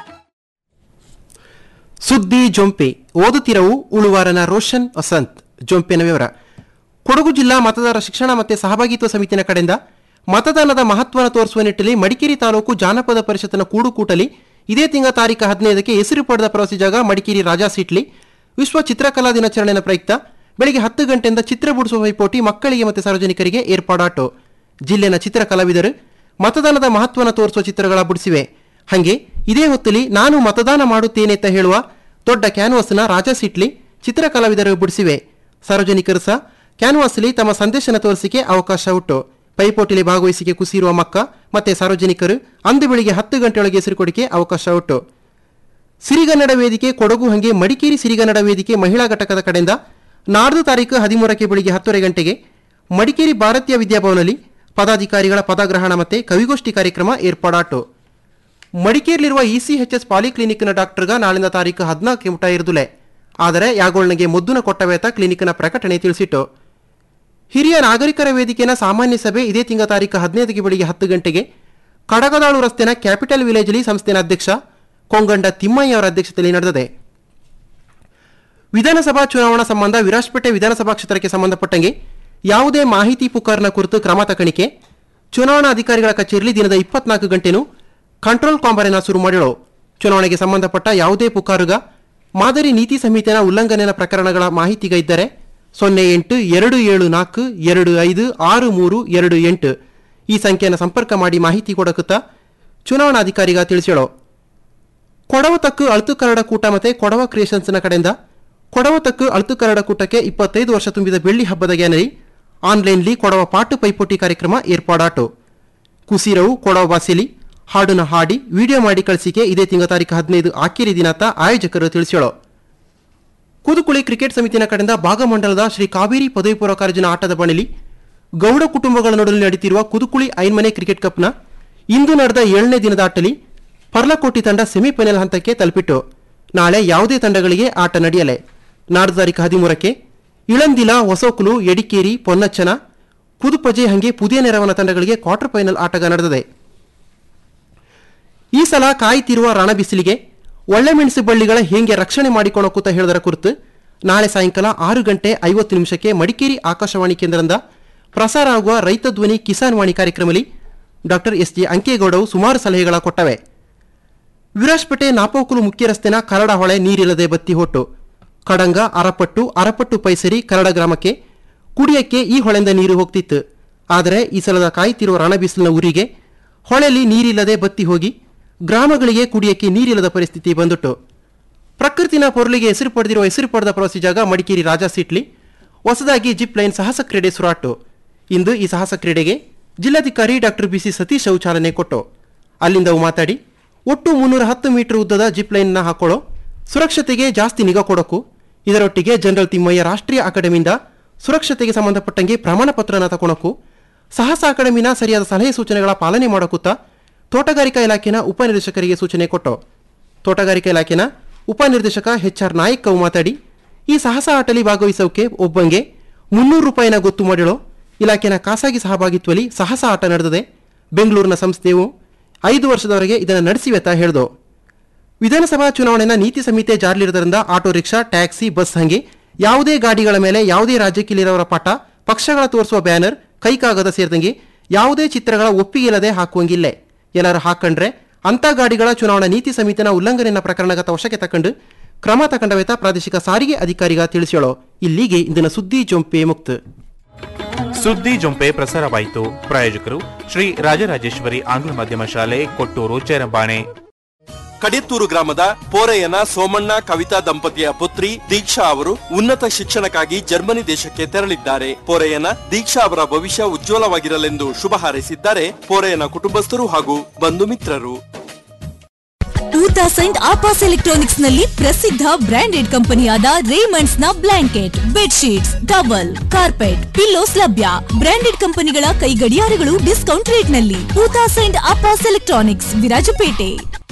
ಸುದ್ದಿ ಜೊಂಪೆ ಓದುತ್ತಿರವು ಉಳುವಾರನ ರೋಷನ್ ವಸಂತ್ ಜೊಂಪೆನ ವಿವರ ಕೊಡಗು ಜಿಲ್ಲಾ ಮತದಾರ ಶಿಕ್ಷಣ ಮತ್ತು ಸಹಭಾಗಿತ್ವ ಸಮಿತಿನ ಕಡೆಯಿಂದ ಮತದಾನದ ಮಹತ್ವನ ತೋರಿಸುವ ನಿಟ್ಟಿನಲ್ಲಿ ಮಡಿಕೇರಿ ತಾಲೂಕು ಜಾನಪದ ಪರಿಷತ್ತಿನ ಕೂಡುಕೂಟಲಿ ಇದೇ ತಿಂಗಳ ತಾರೀಕು ಹದಿನೈದಕ್ಕೆ ಹೆಸರು ಪಡೆದ ಪ್ರವಾಸಿ ಜಾಗ ಮಡಿಕೇರಿ ರಾಜಾ ಸೀಟ್ಲಿ ವಿಶ್ವ ಚಿತ್ರಕಲಾ ದಿನಾಚರಣೆಯ ಪ್ರಯುಕ್ತ ಬೆಳಗ್ಗೆ ಹತ್ತು ಗಂಟೆಯಿಂದ ಚಿತ್ರ ಬಿಡಿಸುವ ಪೈಪೋಟಿ ಮಕ್ಕಳಿಗೆ ಮತ್ತು ಸಾರ್ವಜನಿಕರಿಗೆ ಏರ್ಪಾಡಾಟು ಜಿಲ್ಲೆನ ಚಿತ್ರ ಕಲಾವಿದರು ಮತದಾನದ ಮಹತ್ವನ ತೋರಿಸುವ ಚಿತ್ರಗಳ ಬಿಡಿಸಿವೆ ಹಾಗೆ ಇದೇ ಹೊತ್ತಲ್ಲಿ ನಾನು ಮತದಾನ ಮಾಡುತ್ತೇನೆ ಅಂತ ಹೇಳುವ ದೊಡ್ಡ ಕ್ಯಾನ್ವಾಸ್ನ ರಾಜಾ ಸಿಟ್ಲಿ ಚಿತ್ರ ಕಲಾವಿದರು ಬಿಡಿಸಿವೆ ಸಾರ್ವಜನಿಕರು ಸಹ ಕ್ಯಾನ್ವಾಸ್ಲಿ ತಮ್ಮ ಸಂದೇಶನ ತೋರಿಸಿಕೆ ಅವಕಾಶ ಉಂಟು ಪೈಪೋಟಿಲಿ ಭಾಗವಹಿಸಿಕೆ ಕುಸಿರುವ ಮಕ್ಕ ಮತ್ತೆ ಸಾರ್ವಜನಿಕರು ಅಂದು ಬೆಳಿಗ್ಗೆ ಹತ್ತು ಗಂಟೆಯೊಳಗೆ ಹೆಸರು ಕೊಡಿಕೆ ಅವಕಾಶ ಉಂಟು ಸಿರಿಗನ್ನಡ ವೇದಿಕೆ ಕೊಡಗು ಹಂಗೆ ಮಡಿಕೇರಿ ಸಿರಿಗನ್ನಡ ವೇದಿಕೆ ಮಹಿಳಾ ಘಟಕದ ಕಡೆಯಿಂದ ನಾಡ್ದು ತಾರೀಕು ಹದಿಮೂರಕ್ಕೆ ಬೆಳಿಗ್ಗೆ ಹತ್ತುವರೆ ಗಂಟೆಗೆ ಮಡಿಕೇರಿ ಭಾರತೀಯ ವಿದ್ಯಾಭವನಲ್ಲಿ ಪದಾಧಿಕಾರಿಗಳ ಪದಗ್ರಹಣ ಮತ್ತೆ ಕವಿಗೋಷ್ಠಿ ಕಾರ್ಯಕ್ರಮ ಏರ್ಪಾಡಾಟು ಮಡಿಕೇರಿಲಿರುವ ಇಸಿಎಚ್ಎಸ್ ಪಾಲಿಕ್ಲಿನಿಕ್ನ ಡಾಕ್ಟರ್ಗ ನಾಳಿನ ತಾರೀಕು ಹದಿನಾಲ್ಕು ಮುಟ ಇರುದುಲೆ ಆದರೆ ಯಾಗೋಳ್ನಗೆ ಮೊದ್ದುನ ಕೊಟ್ಟವೇತ ಕ್ಲಿನಿಕ್ನ ಪ್ರಕಟಣೆ ತಿಳಿಸಿಟ್ಟು ಹಿರಿಯ ನಾಗರಿಕರ ವೇದಿಕೆನ ಸಾಮಾನ್ಯ ಸಭೆ ಇದೇ ತಿಂಗಳ ತಾರೀಕು ಹದಿನೈದಕ್ಕೆ ಬೆಳಿಗ್ಗೆ ಹತ್ತು ಗಂಟೆಗೆ ಕಡಗದಾಳು ರಸ್ತೆನ ಕ್ಯಾಪಿಟಲ್ ವಿಲೇಜ್ಲಿ ಸಂಸ್ಥೆನ ಅಧ್ಯಕ್ಷ ಕೊಂಗಂಡ ತಿಮ್ಮಯ್ಯ ಅವರ ಅಧ್ಯಕ್ಷತೆಯಲ್ಲಿ ನಡೆದಿದೆ ವಿಧಾನಸಭಾ ಚುನಾವಣಾ ಸಂಬಂಧ ವಿರಾಜಪೇಟೆ ವಿಧಾನಸಭಾ ಕ್ಷೇತ್ರಕ್ಕೆ ಸಂಬಂಧಪಟ್ಟಂಗೆ ಯಾವುದೇ ಮಾಹಿತಿ ಪುಕಾರ್ನ ಕುರಿತು ಕ್ರಮ ತಕಣಿಕೆ ಚುನಾವಣಾ ಅಧಿಕಾರಿಗಳ ಕಚೇರಿಯಲ್ಲಿ ದಿನದ ಇಪ್ಪತ್ನಾಲ್ಕು ಗಂಟೆನೂ ಕಂಟ್ರೋಲ್ ಕಾಂಬರೆನ ಶುರು ಮಾಡಿಳು ಚುನಾವಣೆಗೆ ಸಂಬಂಧಪಟ್ಟ ಯಾವುದೇ ಪುಕಾರುಗ ಮಾದರಿ ನೀತಿ ಸಂಹಿತೆನ ಉಲ್ಲಂಘನೆಯ ಪ್ರಕರಣಗಳ ಮಾಹಿತಿಗ ಇದ್ದರೆ ಸೊನ್ನೆ ಎಂಟು ಎರಡು ಏಳು ನಾಲ್ಕು ಎರಡು ಐದು ಆರು ಮೂರು ಎರಡು ಎಂಟು ಈ ಸಂಖ್ಯೆಯನ್ನು ಸಂಪರ್ಕ ಮಾಡಿ ಮಾಹಿತಿ ಕೊಡಕುತ್ತಾ ಚುನಾವಣಾಧಿಕಾರಿಗ ತಿಳಿಸಿಳು ಕೊಡವ ತಕ್ಕು ಅಳ್ತು ಕನ್ನಡ ಕೂಟ ಮತ್ತೆ ಕೊಡವ ಕ್ರಿಯೇಷನ್ಸ್ನ ಕಡೆಯಿಂದ ಕೊಡವ ತಕ್ಕು ಅಳ್ತು ಕನ್ನಡ ಕೂಟಕ್ಕೆ ಇಪ್ಪತ್ತೈದು ವರ್ಷ ತುಂಬಿದ ಬೆಳ್ಳಿ ಹಬ್ಬದ ಗ್ಯಾನರಿ ಆನ್ಲೈನ್ಲಿ ಕೊಡವ ಪಾಟು ಪೈಪೋಟಿ ಕಾರ್ಯಕ್ರಮ ಏರ್ಪಾಡಾಟು ಕುಸೀರವು ಕೊಡವ ಬಾಸಿಲಿ ಹಾಡನ್ನ ಹಾಡಿ ವಿಡಿಯೋ ಮಾಡಿ ಕಳಿಸಿಕೆ ಇದೇ ತಿಂಗಳ ತಾರೀಕು ಹದಿನೈದು ಆಖಿರಿ ದಿನಾತ ಆಯೋಜಕರು ತಿಳಿಸ್ಯಾಳು ಕೂದುಕುಳಿ ಕ್ರಿಕೆಟ್ ಸಮಿತಿನ ಕಡೆಯಿಂದ ಭಾಗಮಂಡಲದ ಶ್ರೀ ಕಾವೇರಿ ಪದವಿ ಪೂರ್ವ ಕಾಲೇಜಿನ ಆಟದ ಬಣಿಲಿ ಗೌಡ ಕುಟುಂಬಗಳ ನಡುವೆ ನಡೀತಿರುವ ಕುದುಕುಳಿ ಐನ್ಮನೆ ಕ್ರಿಕೆಟ್ ಕಪ್ನ ಇಂದು ನಡೆದ ಏಳನೇ ದಿನದ ಆಟಲಿ ಪರ್ಲಕೋಟಿ ತಂಡ ಸೆಮಿಫೈನಲ್ ಹಂತಕ್ಕೆ ತಲುಪಿಟ್ಟು ನಾಳೆ ಯಾವುದೇ ತಂಡಗಳಿಗೆ ಆಟ ನಡೆಯಲೆ ನಾಡ್ದು ತಾರೀಕು ಹದಿಮೂರಕ್ಕೆ ಇಳಂದಿಲ ಹೊಸಕುಲು ಎಡಿಕೇರಿ ಪೊನ್ನಚ್ಚನ ಪುದುಪಜೆ ಹಂಗೆ ಪುದಿಯ ನೆರವನ ತಂಡಗಳಿಗೆ ಕ್ವಾರ್ಟರ್ ಫೈನಲ್ ಆಟಗ ನಡೆದಿದೆ ಈ ಸಲ ಕಾಯ್ತಿರುವ ರಣ ಬಿಸಿಲಿಗೆ ಒಳ್ಳೆ ಮೆಣಸು ಬಳ್ಳಿಗಳ ಹೇಗೆ ರಕ್ಷಣೆ ಮಾಡಿಕೊಳ್ಳೋಕೂತ ಹೇಳದರ ಕುರಿತು ನಾಳೆ ಸಾಯಂಕಾಲ ಆರು ಗಂಟೆ ಐವತ್ತು ನಿಮಿಷಕ್ಕೆ ಮಡಿಕೇರಿ ಆಕಾಶವಾಣಿ ಕೇಂದ್ರದಿಂದ ಪ್ರಸಾರ ಆಗುವ ರೈತ ಧ್ವನಿ ಕಿಸಾನ್ ವಾಣಿ ಕಾರ್ಯಕ್ರಮದಲ್ಲಿ ಡಾಕ್ಟರ್ ಎಸ್ ಜಿ ಅಂಕೇಗೌಡವು ಸುಮಾರು ಸಲಹೆಗಳ ಕೊಟ್ಟವೆ ವಿರಾಜ್ಪೇಟೆ ನಾಪೋಕುಲು ಮುಖ್ಯ ರಸ್ತೆನ ಕರಡ ಹೊಳೆ ನೀರಿಲ್ಲದೆ ಬತ್ತಿ ಹೊಟ್ಟು ಕಡಂಗ ಅರಪಟ್ಟು ಅರಪಟ್ಟು ಪೈಸರಿ ಕರಡ ಗ್ರಾಮಕ್ಕೆ ಕುಡಿಯಕ್ಕೆ ಈ ಹೊಳೆಯಿಂದ ನೀರು ಹೋಗ್ತಿತ್ತು ಆದರೆ ಈ ಸಲದ ಕಾಯ್ತಿರುವ ರಣಬಿಸಿಲಿನ ಊರಿಗೆ ಹೊಳೆಯಲ್ಲಿ ನೀರಿಲ್ಲದೆ ಬತ್ತಿ ಹೋಗಿ ಗ್ರಾಮಗಳಿಗೆ ಕುಡಿಯಕ್ಕೆ ನೀರಿಲ್ಲದ ಪರಿಸ್ಥಿತಿ ಬಂದುಟ್ಟು ಪ್ರಕೃತಿನ ಪೊರಲಿಗೆ ಹೆಸರು ಪಡೆದಿರುವ ಹೆಸರು ಪಡೆದ ಪ್ರವಾಸಿ ಜಾಗ ಮಡಿಕೇರಿ ರಾಜಾ ಸೀಟ್ಲಿ ಹೊಸದಾಗಿ ಜಿಪ್ ಲೈನ್ ಸಾಹಸ ಕ್ರೀಡೆ ಸುರಾಟು ಇಂದು ಈ ಸಾಹಸ ಕ್ರೀಡೆಗೆ ಜಿಲ್ಲಾಧಿಕಾರಿ ಡಾಕ್ಟರ್ ಬಿಸಿ ಸತೀಶ್ ಅವು ಚಾಲನೆ ಕೊಟ್ಟು ಅಲ್ಲಿಂದ ಅವು ಮಾತಾಡಿ ಒಟ್ಟು ಮುನ್ನೂರ ಹತ್ತು ಮೀಟರ್ ಉದ್ದದ ಜಿಪ್ ಲೈನ್ನ ಹಾಕೊಳ್ಳೋ ಸುರಕ್ಷತೆಗೆ ಜಾಸ್ತಿ ನಿಗಾ ಕೊಡೋಕು ಇದರೊಟ್ಟಿಗೆ ಜನರಲ್ ತಿಮ್ಮಯ್ಯ ರಾಷ್ಟ್ರೀಯ ಅಕಾಡೆಮಿಯಿಂದ ಸುರಕ್ಷತೆಗೆ ಸಂಬಂಧಪಟ್ಟಂಗೆ ಪ್ರಮಾಣ ಪತ್ರನ ತಗೊಳಕು ಸಾಹಸ ಅಕಾಡೆಮಿನ ಸರಿಯಾದ ಸಲಹೆ ಸೂಚನೆಗಳ ಪಾಲನೆ ಮಾಡೋಕುತ್ತಾ ತೋಟಗಾರಿಕಾ ಇಲಾಖೆನ ಉಪನಿರ್ದೇಶಕರಿಗೆ ಸೂಚನೆ ಕೊಟ್ಟು ತೋಟಗಾರಿಕಾ ಇಲಾಖೆನ ಉಪನಿರ್ದೇಶಕ ಎಚ್ ಆರ್ ನಾಯಕ್ ಅವು ಮಾತಾಡಿ ಈ ಸಾಹಸ ಆಟಲಿ ಭಾಗವಹಿಸೋಕೆ ಒಬ್ಬಂಗೆ ಮುನ್ನೂರು ರೂಪಾಯಿನ ಗೊತ್ತು ಮಾಡಿಳೋ ಇಲಾಖೆನ ಖಾಸಗಿ ಸಹಭಾಗಿತ್ವದಲ್ಲಿ ಸಾಹಸ ಆಟ ನಡೆದಿದೆ ಬೆಂಗಳೂರಿನ ಸಂಸ್ಥೆಯು ಐದು ವರ್ಷದವರೆಗೆ ಇದನ್ನು ನಡೆಸಿವೆತ ಹೇಳ್ದು ವಿಧಾನಸಭಾ ಚುನಾವಣೆನ ನೀತಿ ಸಂಹಿತೆ ಜಾರಿಲಿರೋದ್ರಿಂದ ಆಟೋ ರಿಕ್ಷಾ ಟ್ಯಾಕ್ಸಿ ಬಸ್ ಹಂಗೆ ಯಾವುದೇ ಗಾಡಿಗಳ ಮೇಲೆ ಯಾವುದೇ ರಾಜ್ಯಕ್ಕಿಲ್ಲಿರೋರ ಪಟ ಪಕ್ಷಗಳ ತೋರಿಸುವ ಬ್ಯಾನರ್ ಕೈಕಾಗದ ಸೇರಿದಂಗೆ ಯಾವುದೇ ಚಿತ್ರಗಳ ಒಪ್ಪಿಗೆ ಇಲ್ಲದೆ ಹಾಕುವಂಗಿಲ್ಲ ಎಲ್ಲರೂ ಹಾಕೊಂಡ್ರೆ ಅಂಥ ಗಾಡಿಗಳ ಚುನಾವಣಾ ನೀತಿ ಸಮಿತಿನ ಉಲ್ಲಂಘನೆಯ ಪ್ರಕರಣಗತ ವಶಕ್ಕೆ ತಕೊಂಡು ಕ್ರಮ ತಕೊಂಡವೇತ ಪ್ರಾದೇಶಿಕ ಸಾರಿಗೆ ಅಧಿಕಾರಿಗ ತಿಳಿಸ್ಯಾಳೋ ಇಲ್ಲಿಗೆ ಇಂದಿನ ಸುದ್ದಿ ಜೊಂಪೆ ಮುಕ್ತ ಸುದ್ದಿ ಜೊಂಪೆ ಪ್ರಸಾರವಾಯಿತು ಪ್ರಾಯೋಜಕರು ಶ್ರೀ ರಾಜರಾಜೇಶ್ವರಿ ಆಂಗ್ಲ ಮಾಧ್ಯಮ ಶಾಲೆ ಕೊಟ್ಟೂರು ಚೇರಂಬಾಣೆ ಕಡೆತ್ತೂರು ಗ್ರಾಮದ ಪೋರೆಯನ ಸೋಮಣ್ಣ ಕವಿತಾ ದಂಪತಿಯ ಪುತ್ರಿ ದೀಕ್ಷಾ ಅವರು ಉನ್ನತ ಶಿಕ್ಷಣಕ್ಕಾಗಿ ಜರ್ಮನಿ ದೇಶಕ್ಕೆ ತೆರಳಿದ್ದಾರೆ ಪೋರೆಯನ ದೀಕ್ಷಾ ಅವರ ಭವಿಷ್ಯ ಉಜ್ವಲವಾಗಿರಲೆಂದು ಶುಭ ಹಾರೈಸಿದ್ದಾರೆ ಪೋರೆಯನ ಕುಟುಂಬಸ್ಥರು ಹಾಗೂ ಬಂಧು ಮಿತ್ರರು ಟೂ ತೌಸಂಡ್ ಆಪಾಸ್ ಎಲೆಕ್ಟ್ರಾನಿಕ್ಸ್ ನಲ್ಲಿ ಪ್ರಸಿದ್ಧ ಬ್ರಾಂಡೆಡ್ ಕಂಪನಿಯಾದ ರೇಮಂಡ್ಸ್ ನ blanket bedsheets towel carpet pillows ಲಭ್ಯ ಬ್ರಾಂಡೆಡ್ ಕಂಪನಿಗಳ ಕೈ ಗಡಿಯಾರಗಳು ಡಿಸ್ಕೌಂಟ್ ರೇಟ್ ನಲ್ಲಿ two thousand Apas electronics Virajpet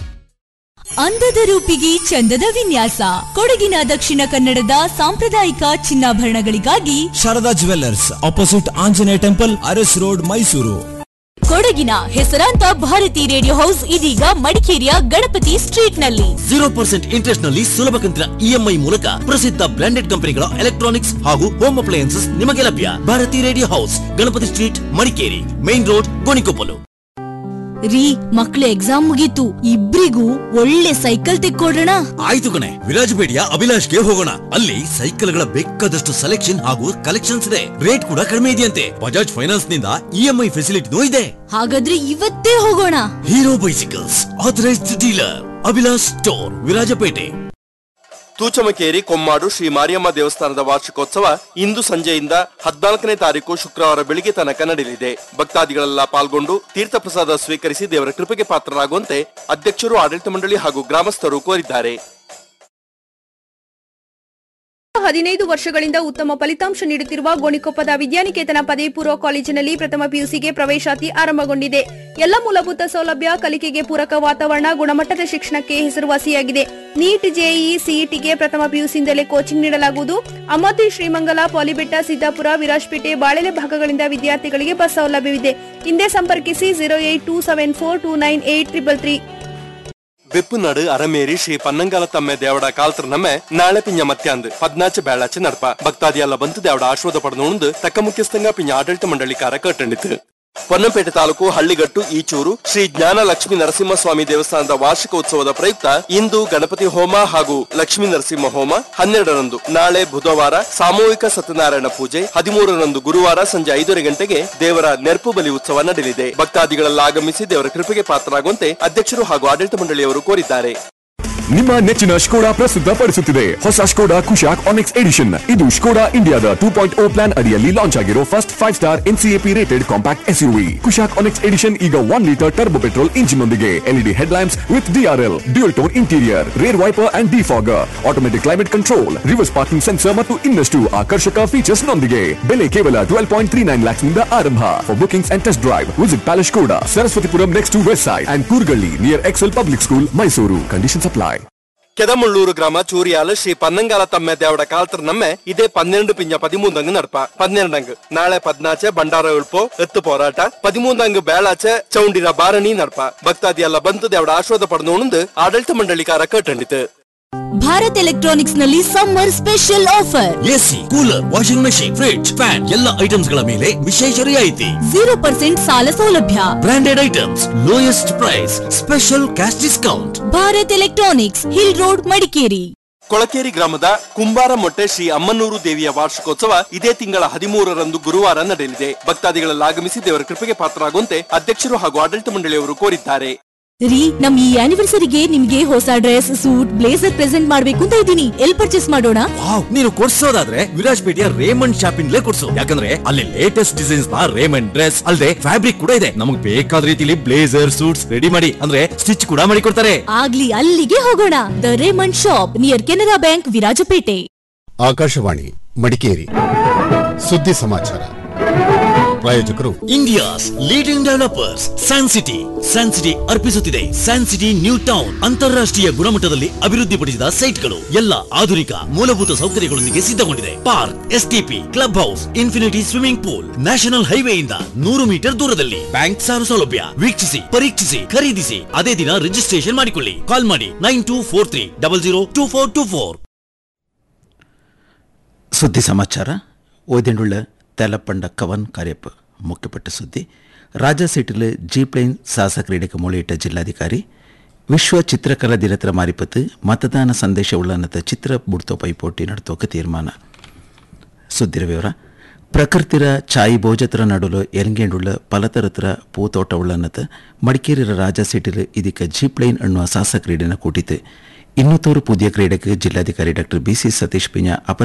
ಅಂದದ ರೂಪಿಗೆ ಚಂದದ ವಿನ್ಯಾಸ ಕೊಡಗಿನ ದಕ್ಷಿಣ ಕನ್ನಡದ ಸಾಂಪ್ರದಾಯಿಕ ಚಿನ್ನಾಭರಣಗಳಿಗಾಗಿ Sharada jewellers opposite Anjaneya temple Aras road Mysuru ಕೊಡಗಿನ ಹೆಸರಾಂತ ಭಾರತಿ ರೇಡಿಯೋ ಹೌಸ್ ಇದೀಗ ಮಡಿಕೇರಿಯ ಗಣಪತಿ ಸ್ಟ್ರೀಟ್ ನಲ್ಲಿ ಜೀರೋ ಪರ್ಸೆಂಟ್ ಇಂಟ್ರೆಸ್ಟ್ ನಲ್ಲಿ ಸುಲಭ ಕಂತಿನ ಇಎಂಐ ಮೂಲಕ ಪ್ರಸಿದ್ಧ ಬ್ರಾಂಡೆಡ್ ಕಂಪನಿಗಳ ಎಲೆಕ್ಟ್ರಾನಿಕ್ಸ್ ಹಾಗೂ ಹೋಮ್ ಅಪ್ಲಯನ್ಸಸ್ ನಿಮಗೆ ಲಭ್ಯ Bharathi radio house Ganapathi street Madikeri main road Gonikoppal ರೀ ಮಕ್ಳ ಎಕ್ಸಾಮ್ ಮುಗೀತು ಇಬ್ರಿಗೂ ಒಳ್ಳೆ ಸೈಕಲ್ ತೆಕ್ಕೊಡ್ರಣ ಆಯ್ತು ಕಣೆ ವಿರಾಜಪೇಟೆಯ ಅಭಿಲಾಷ್ಗೆ ಹೋಗೋಣ ಅಲ್ಲಿ ಸೈಕಲ್ಗಳ ಬೇಕಾದಷ್ಟು ಸೆಲೆಕ್ಷನ್ ಹಾಗೂ ಕಲೆಕ್ಷನ್ಸ್ ಇದೆ ರೇಟ್ ಕೂಡ ಕಡಿಮೆ ಇದೆಯಂತೆ ಬಜಾಜ್ ಫೈನಾನ್ಸ್ ನಿಂದ ಇಎಂಐ ಫೆಸಿಲಿಟಿನೂ ಇದೆ ಹಾಗಾದ್ರೆ ಇವತ್ತೇ ಹೋಗೋಣ Hero bicycles authorised dealer Abhilash store Virajpet Thuchamakeri Kommadu Shri Mariyamma ದೇವಸ್ಥಾನದ ವಾರ್ಷಿಕೋತ್ಸವ ಇಂದು ಸಂಜೆಯಿಂದ ಹದಿನಾಲ್ಕನೇ ತಾರೀಕು ಶುಕ್ರವಾರ ಬೆಳಿಗ್ಗೆ ತನಕ ನಡೆಯಲಿದೆ ಭಕ್ತಾದಿಗಳೆಲ್ಲ ಪಾಲ್ಗೊಂಡು ತೀರ್ಥ ಪ್ರಸಾದ ಸ್ವೀಕರಿಸಿ ದೇವರ ಕೃಪೆಗೆ ಪಾತ್ರರಾಗುವಂತೆ ಅಧ್ಯಕ್ಷರು ಆಡಳಿತ ಮಂಡಳಿ ಹಾಗೂ ಗ್ರಾಮಸ್ಥರು ಕೋರಿದ್ದಾರೆ ಹದಿನೈದು ವರ್ಷಗಳಿಂದ ಉತ್ತಮ ಫಲಿತಾಂಶ ನೀಡುತ್ತಿರುವ ಗೋಣಿಕೊಪ್ಪದ ವಿದ್ಯಾನಿಕೇತನ ಪದವಿ ಪೂರ್ವ ಕಾಲೇಜಿನಲ್ಲಿ ಪ್ರಥಮ ಪಿಯುಸಿಗೆ ಪ್ರವೇಶಾತಿ ಆರಂಭಗೊಂಡಿದೆ ಎಲ್ಲ ಮೂಲಭೂತ ಸೌಲಭ್ಯ ಕಲಿಕೆಗೆ ಪೂರಕ ವಾತಾವರಣ ಗುಣಮಟ್ಟದ ಶಿಕ್ಷಣಕ್ಕೆ ಹೆಸರುವಾಸಿಯಾಗಿದೆ ನೀಟ್ ಜೆಇಇ ಸಿಇಟಿಗೆ ಪ್ರಥಮ ಪಿಯುಸಿಯಿಂದಲೇ ಕೋಚಿಂಗ್ ನೀಡಲಾಗುವುದು ಅಮತಿ ಶ್ರೀಮಂಗಲ ಪಾಲಿಬೆಟ್ಟ ಸಿದ್ದಾಪುರ ವಿರಾಜಪೇಟೆ ಬಾಳೆಲೆ ಭಾಗಗಳಿಂದ ವಿದ್ಯಾರ್ಥಿಗಳಿಗೆ ಬಸ್ ಸೌಲಭ್ಯವಿದೆ ಹಿಂದೆ ಸಂಪರ್ಕಿಸಿ zero eight two seven four two nine eight triple three വെപ്പുനാട് അരമേരി ശ്രീ പന്നങ്കാലത്തമ്മ ദേവട കാലത്ര നമ്മെ നാളെ പിഞ്ഞ മത്യാന്ത് പതിനാച്ച് ಬೇಳಾಚೆ ನಡಪ ಭಕ್ತಾದಿಯೆಲ್ಲ ಬಂತು ದೇವಡ ಆಶ್ವಾದ ಪಡೆದು ತಕ್ಕ ಮುಖ್ಯಸ್ಥಂಗ ಪಿಂಜ ಆಡಳಿತ ಮಂಡಳಿಕಾರ ಕಟ್ಟಂಡಿತು ಪೊನ್ನಂಪೇಟೆ ತಾಲೂಕು ಹಳ್ಳಿಗಟ್ಟು ಈಚೂರು ಶ್ರೀ ಜ್ಞಾನ ಲಕ್ಷ್ಮೀ ನರಸಿಂಹಸ್ವಾಮಿ ದೇವಸ್ಥಾನದ ವಾರ್ಷಿಕೋತ್ಸವದ ಪ್ರಯುಕ್ತ ಇಂದು ಗಣಪತಿ ಹೋಮ ಹಾಗೂ ಲಕ್ಷ್ಮೀ ನರಸಿಂಹ ಹೋಮ ಹನ್ನೆರಡರಂದು ನಾಳೆ ಬುಧವಾರ ಸಾಮೂಹಿಕ ಸತ್ಯನಾರಾಯಣ ಪೂಜೆ ಹದಿಮೂರರಂದು ಗುರುವಾರ ಸಂಜೆ ಐದೂವರೆ ಗಂಟೆಗೆ ದೇವರ ನೆರಪು ಬಲಿ ಉತ್ಸವ ನಡೆಯಲಿದೆ ಭಕ್ತಾದಿಗಳೆಲ್ಲ ಆಗಮಿಸಿ ದೇವರ ಕೃಪೆಗೆ ಪಾತ್ರರಾಗುವಂತೆ ಅಧ್ಯಕ್ಷರು ಹಾಗೂ ಆಡಳಿತ ಮಂಡಳಿಯವರು ಕೋರಿದ್ದಾರೆ ನಿಮ್ಮ ನೆಚ್ಚಿನ ಸ್ಕೋಡಾ ಪ್ರಸ್ತುತಪಡಿಸುತ್ತಿದೆ ಹೊಸ ಸ್ಕೋಡಾ ಕುಶಾಕ್ ಆನೆಕ್ಸ್ ಎಡಿಷನ್ ಇದು ಸ್ಕೋಡಾ ಇಂಡಿಯಾದ ಟೂ ಪಾಯಿಂಟ್ ಓ ಪ್ಲಾನ್ ಅಡಿಯಲ್ಲಿ ಲಾಂಚ್ ಆಗಿರೋ first five star NCAP rated compact SUV Kushaq onyx edition ಈಗ one litre turbo petrol engine ನೊಂದಿಗೆ LED head lamps with DRL dual tone interior rear wiper and defogger automatic climate control reverse parking sensor ಮತ್ತು ಇನ್ನಷ್ಟು ಆಕರ್ಷಕ features ನೊಂದಿಗೆ ಬೆಲೆ ಕೇವಲ twelve point three nine lakhs ನಿಂದ ಆರಂಭ for bookings and test drive visit palace Skoda Saraswathipuram next to west side and Kurgalli near Excel public school Mysuru conditions apply Kedamullur ಗ್ರಾಮ ಚೂರಿಯಾಲ ಶ್ರೀ ಪನ್ನಂಗಾಲ ತಮ್ಮ ದೇವಡ ಕಾಲ್ತರ ನಮ್ಮೆ ಇದೇ ಪನ್ನೆರಡು ಪಿಂಜ ಪದಿಮೂಂದಂಗ್ ನಡಪ ಪನ್ನೆರಡಂಗ್ ನಾಳೆ ಪದ್ನಾಚೆ ಬಂಡಾರ ಉಳ್ಪೋ ಎತ್ತು போராಟ ಪದಿಮೂಂದಂಗ್ ಬೇಳಾಚೆ ಚೌಂಡಿರ ಬಾರಣಿ ನಡಪ ಭಕ್ತಾದಿಯೆಲ್ಲ ಬಂತು ದೇವಡ ಆಶ್ವಾದ ಪಡೆದು ಆಡಳಿತ ಮಂಡಳಿಕಾರ ಕಟ್ಟಂಡಿತು ಭಾರತ್ ಎಲೆಕ್ಟ್ರಾನಿಕ್ಸ್ ನಲ್ಲಿ summer special offer AC cooler washing machine fridge fan ಎಲ್ಲ ಐಟಮ್ಸ್ ಗಳ ಮೇಲೆ ವಿಶೇಷ ರಿಯಾಯಿತಿ ಜೀರೋ ಪರ್ಸೆಂಟ್ ಸಾಲ ಸೌಲಭ್ಯ branded items lowest price special cash discount Bharat electronics hill road Madikeri Kolakeri ಗ್ರಾಮದ ಕುಂಬಾರ ಮೊಟ್ಟೆ ಶ್ರೀ ಅಮ್ಮನೂರು ದೇವಿಯ ವಾರ್ಷಿಕೋತ್ಸವ ಇದೇ ತಿಂಗಳ ಹದಿಮೂರರಂದು ಗುರುವಾರ ನಡೆಯಲಿದೆ ಭಕ್ತಾದಿಗಳೆಲ್ಲ ಆಗಮಿಸಿ ದೇವರ ಕೃಪೆಗೆ ಪಾತ್ರರಾಗುವಂತೆ ಅಧ್ಯಕ್ಷರು ಹಾಗೂ ಆಡಳಿತ ಮಂಡಳಿಯವರು ಕೋರಿದ್ದಾರೆ ರೀ ನಮ್ ಈ ಆನಿವರ್ಸರಿಗೆ ನಿಮ್ಗೆ ಹೊಸ ಡ್ರೆಸ್ ಸೂಟ್ ಬ್ಲೇಸರ್ ಪ್ರೆಸೆಂಟ್ ಮಾಡ್ಬೇಕು ಅಂತ ಇದ್ದೀನಿ ಎಲ್ ಪರ್ಚೇಸ್ ಮಾಡೋಣ ವಾವ್ ನೀನು ಕೊಡ್ಸೋದಾದ್ರೆ ವಿರಾಜ್ಪೇಟೆಯ ರೇಮಂಡ್ ಶಾಪಿಂಗ್ಲೇ ಕೊಡ್ಸು ಯಾಕಂದ್ರೆ ಅಲ್ಲಿ ಲೇಟೆಸ್ಟ್ ಡಿಸೈನ್ಸ್ ನ ರೇಮಂಡ್ ಡ್ರೆಸ್ ಅಲ್ಲದೆ ಫ್ಯಾಬ್ರಿಕ್ ಕೂಡ ಇದೆ ನಮಗೆ ಬೇಕಾದ ರೀತಿಲಿ ಬ್ಲೇಸರ್ ಸೂಟ್ಸ್ ರೆಡಿ ಮಾಡಿ ಅಂದ್ರೆ ಸ್ಟಿಚ್ ಕೂಡ ಮಾಡಿ ಕೊಡ್ತಾರೆ ಆಗ್ಲಿ ಅಲ್ಲಿಗೆ ಹೋಗೋಣ the Raymond shop near Canara bank Virajpet Akashvani Madikeri ಸುದ್ದಿ ಸಮಾಚಾರ ಪ್ರಾಯೋಜಕರು India's leading developers San City San City ಅರ್ಪಿಸುತ್ತಿದೆ ಸ್ಯಾನ್ ಸಿಟಿ ನ್ಯೂ ಟೌನ್ ಅಂತಾರಾಷ್ಟ್ರೀಯ ಗುಣಮಟ್ಟದಲ್ಲಿ ಅಭಿವೃದ್ಧಿಪಡಿಸಿದ ಸೈಟ್ಗಳು ಎಲ್ಲ ಆಧುನಿಕ ಮೂಲಭೂತ ಸೌಕರ್ಯಗಳೊಂದಿಗೆ ಸಿದ್ಧಗೊಂಡಿದೆ park STP club house infinity swimming pool national ಹೈವೇಯಿಂದ ನೂರು ಮೀಟರ್ ದೂರದಲ್ಲಿ ಬ್ಯಾಂಕ್ ಸಾಲ ಸೌಲಭ್ಯ ವೀಕ್ಷಿಸಿ ಪರೀಕ್ಷಿಸಿ ಖರೀದಿಸಿ ಅದೇ ದಿನ ರಿಜಿಸ್ಟ್ರೇಷನ್ ಮಾಡಿಕೊಳ್ಳಿ ಕಾಲ್ ಮಾಡಿ nine two four three double zero two four two four ಸುದ್ದಿ ಸಮಾಚಾರ ಓದೆಂಡುಳ್ಳ ತೆಲಪಂಡ ಕವನ್ ಕಾರ್ಯಪ್ಪ ಮುಖ್ಯಪಟ್ಟ ಸುದ್ದಿ ರಾಜ ಸಿಟಿಲ್ ಜೀಪ್ಲೈನ್ ಸಾಹಸ ಕ್ರೀಡೆಗೆ ಮೊಳೆಯಿಟ್ಟ ಜಿಲ್ಲಾಧಿಕಾರಿ ವಿಶ್ವ ಚಿತ್ರಕಲಾ ದಿನತರ ಮಾರಿಪತ್ತು ಮತದಾನ ಸಂದೇಶ ಉಳ್ಳನತ ಚಿತ್ರ ಬುಡ್ತೋ ಪೈಪೋಟಿ ನಡ್ತೋಕ ತೀರ್ಮಾನ ಸುದ್ದಿರ ವಿವರ ಪ್ರಕೃತಿರ ಚಾಯಿ ಭೋಜತರ ನಡುಲು ಎರಂಗೇಂಡುಳ್ಳ ಪಲತರತ್ರ ಪೂತೋಟ ಉಳ್ಳನತ ಮಡಿಕೇರಿರ ರಾಜ ಸಿಟಿಲ್ ಇದಕ್ಕೆ ಜೀಪ್ಲೈನ್ ಅನ್ನುವ ಸಾಹಸ ಕ್ರೀಡೆನ ಕೂಟಿತು ಇನ್ನೂತ್ತೂರು ಪುದಿಯ ಕ್ರೀಡೆಗೆ ಜಿಲ್ಲಾಧಿಕಾರಿ ಡಾಕ್ಟರ್ ಬಿಸಿ ಸತೀಶ್ ಪಿಂಜ ಅಪರ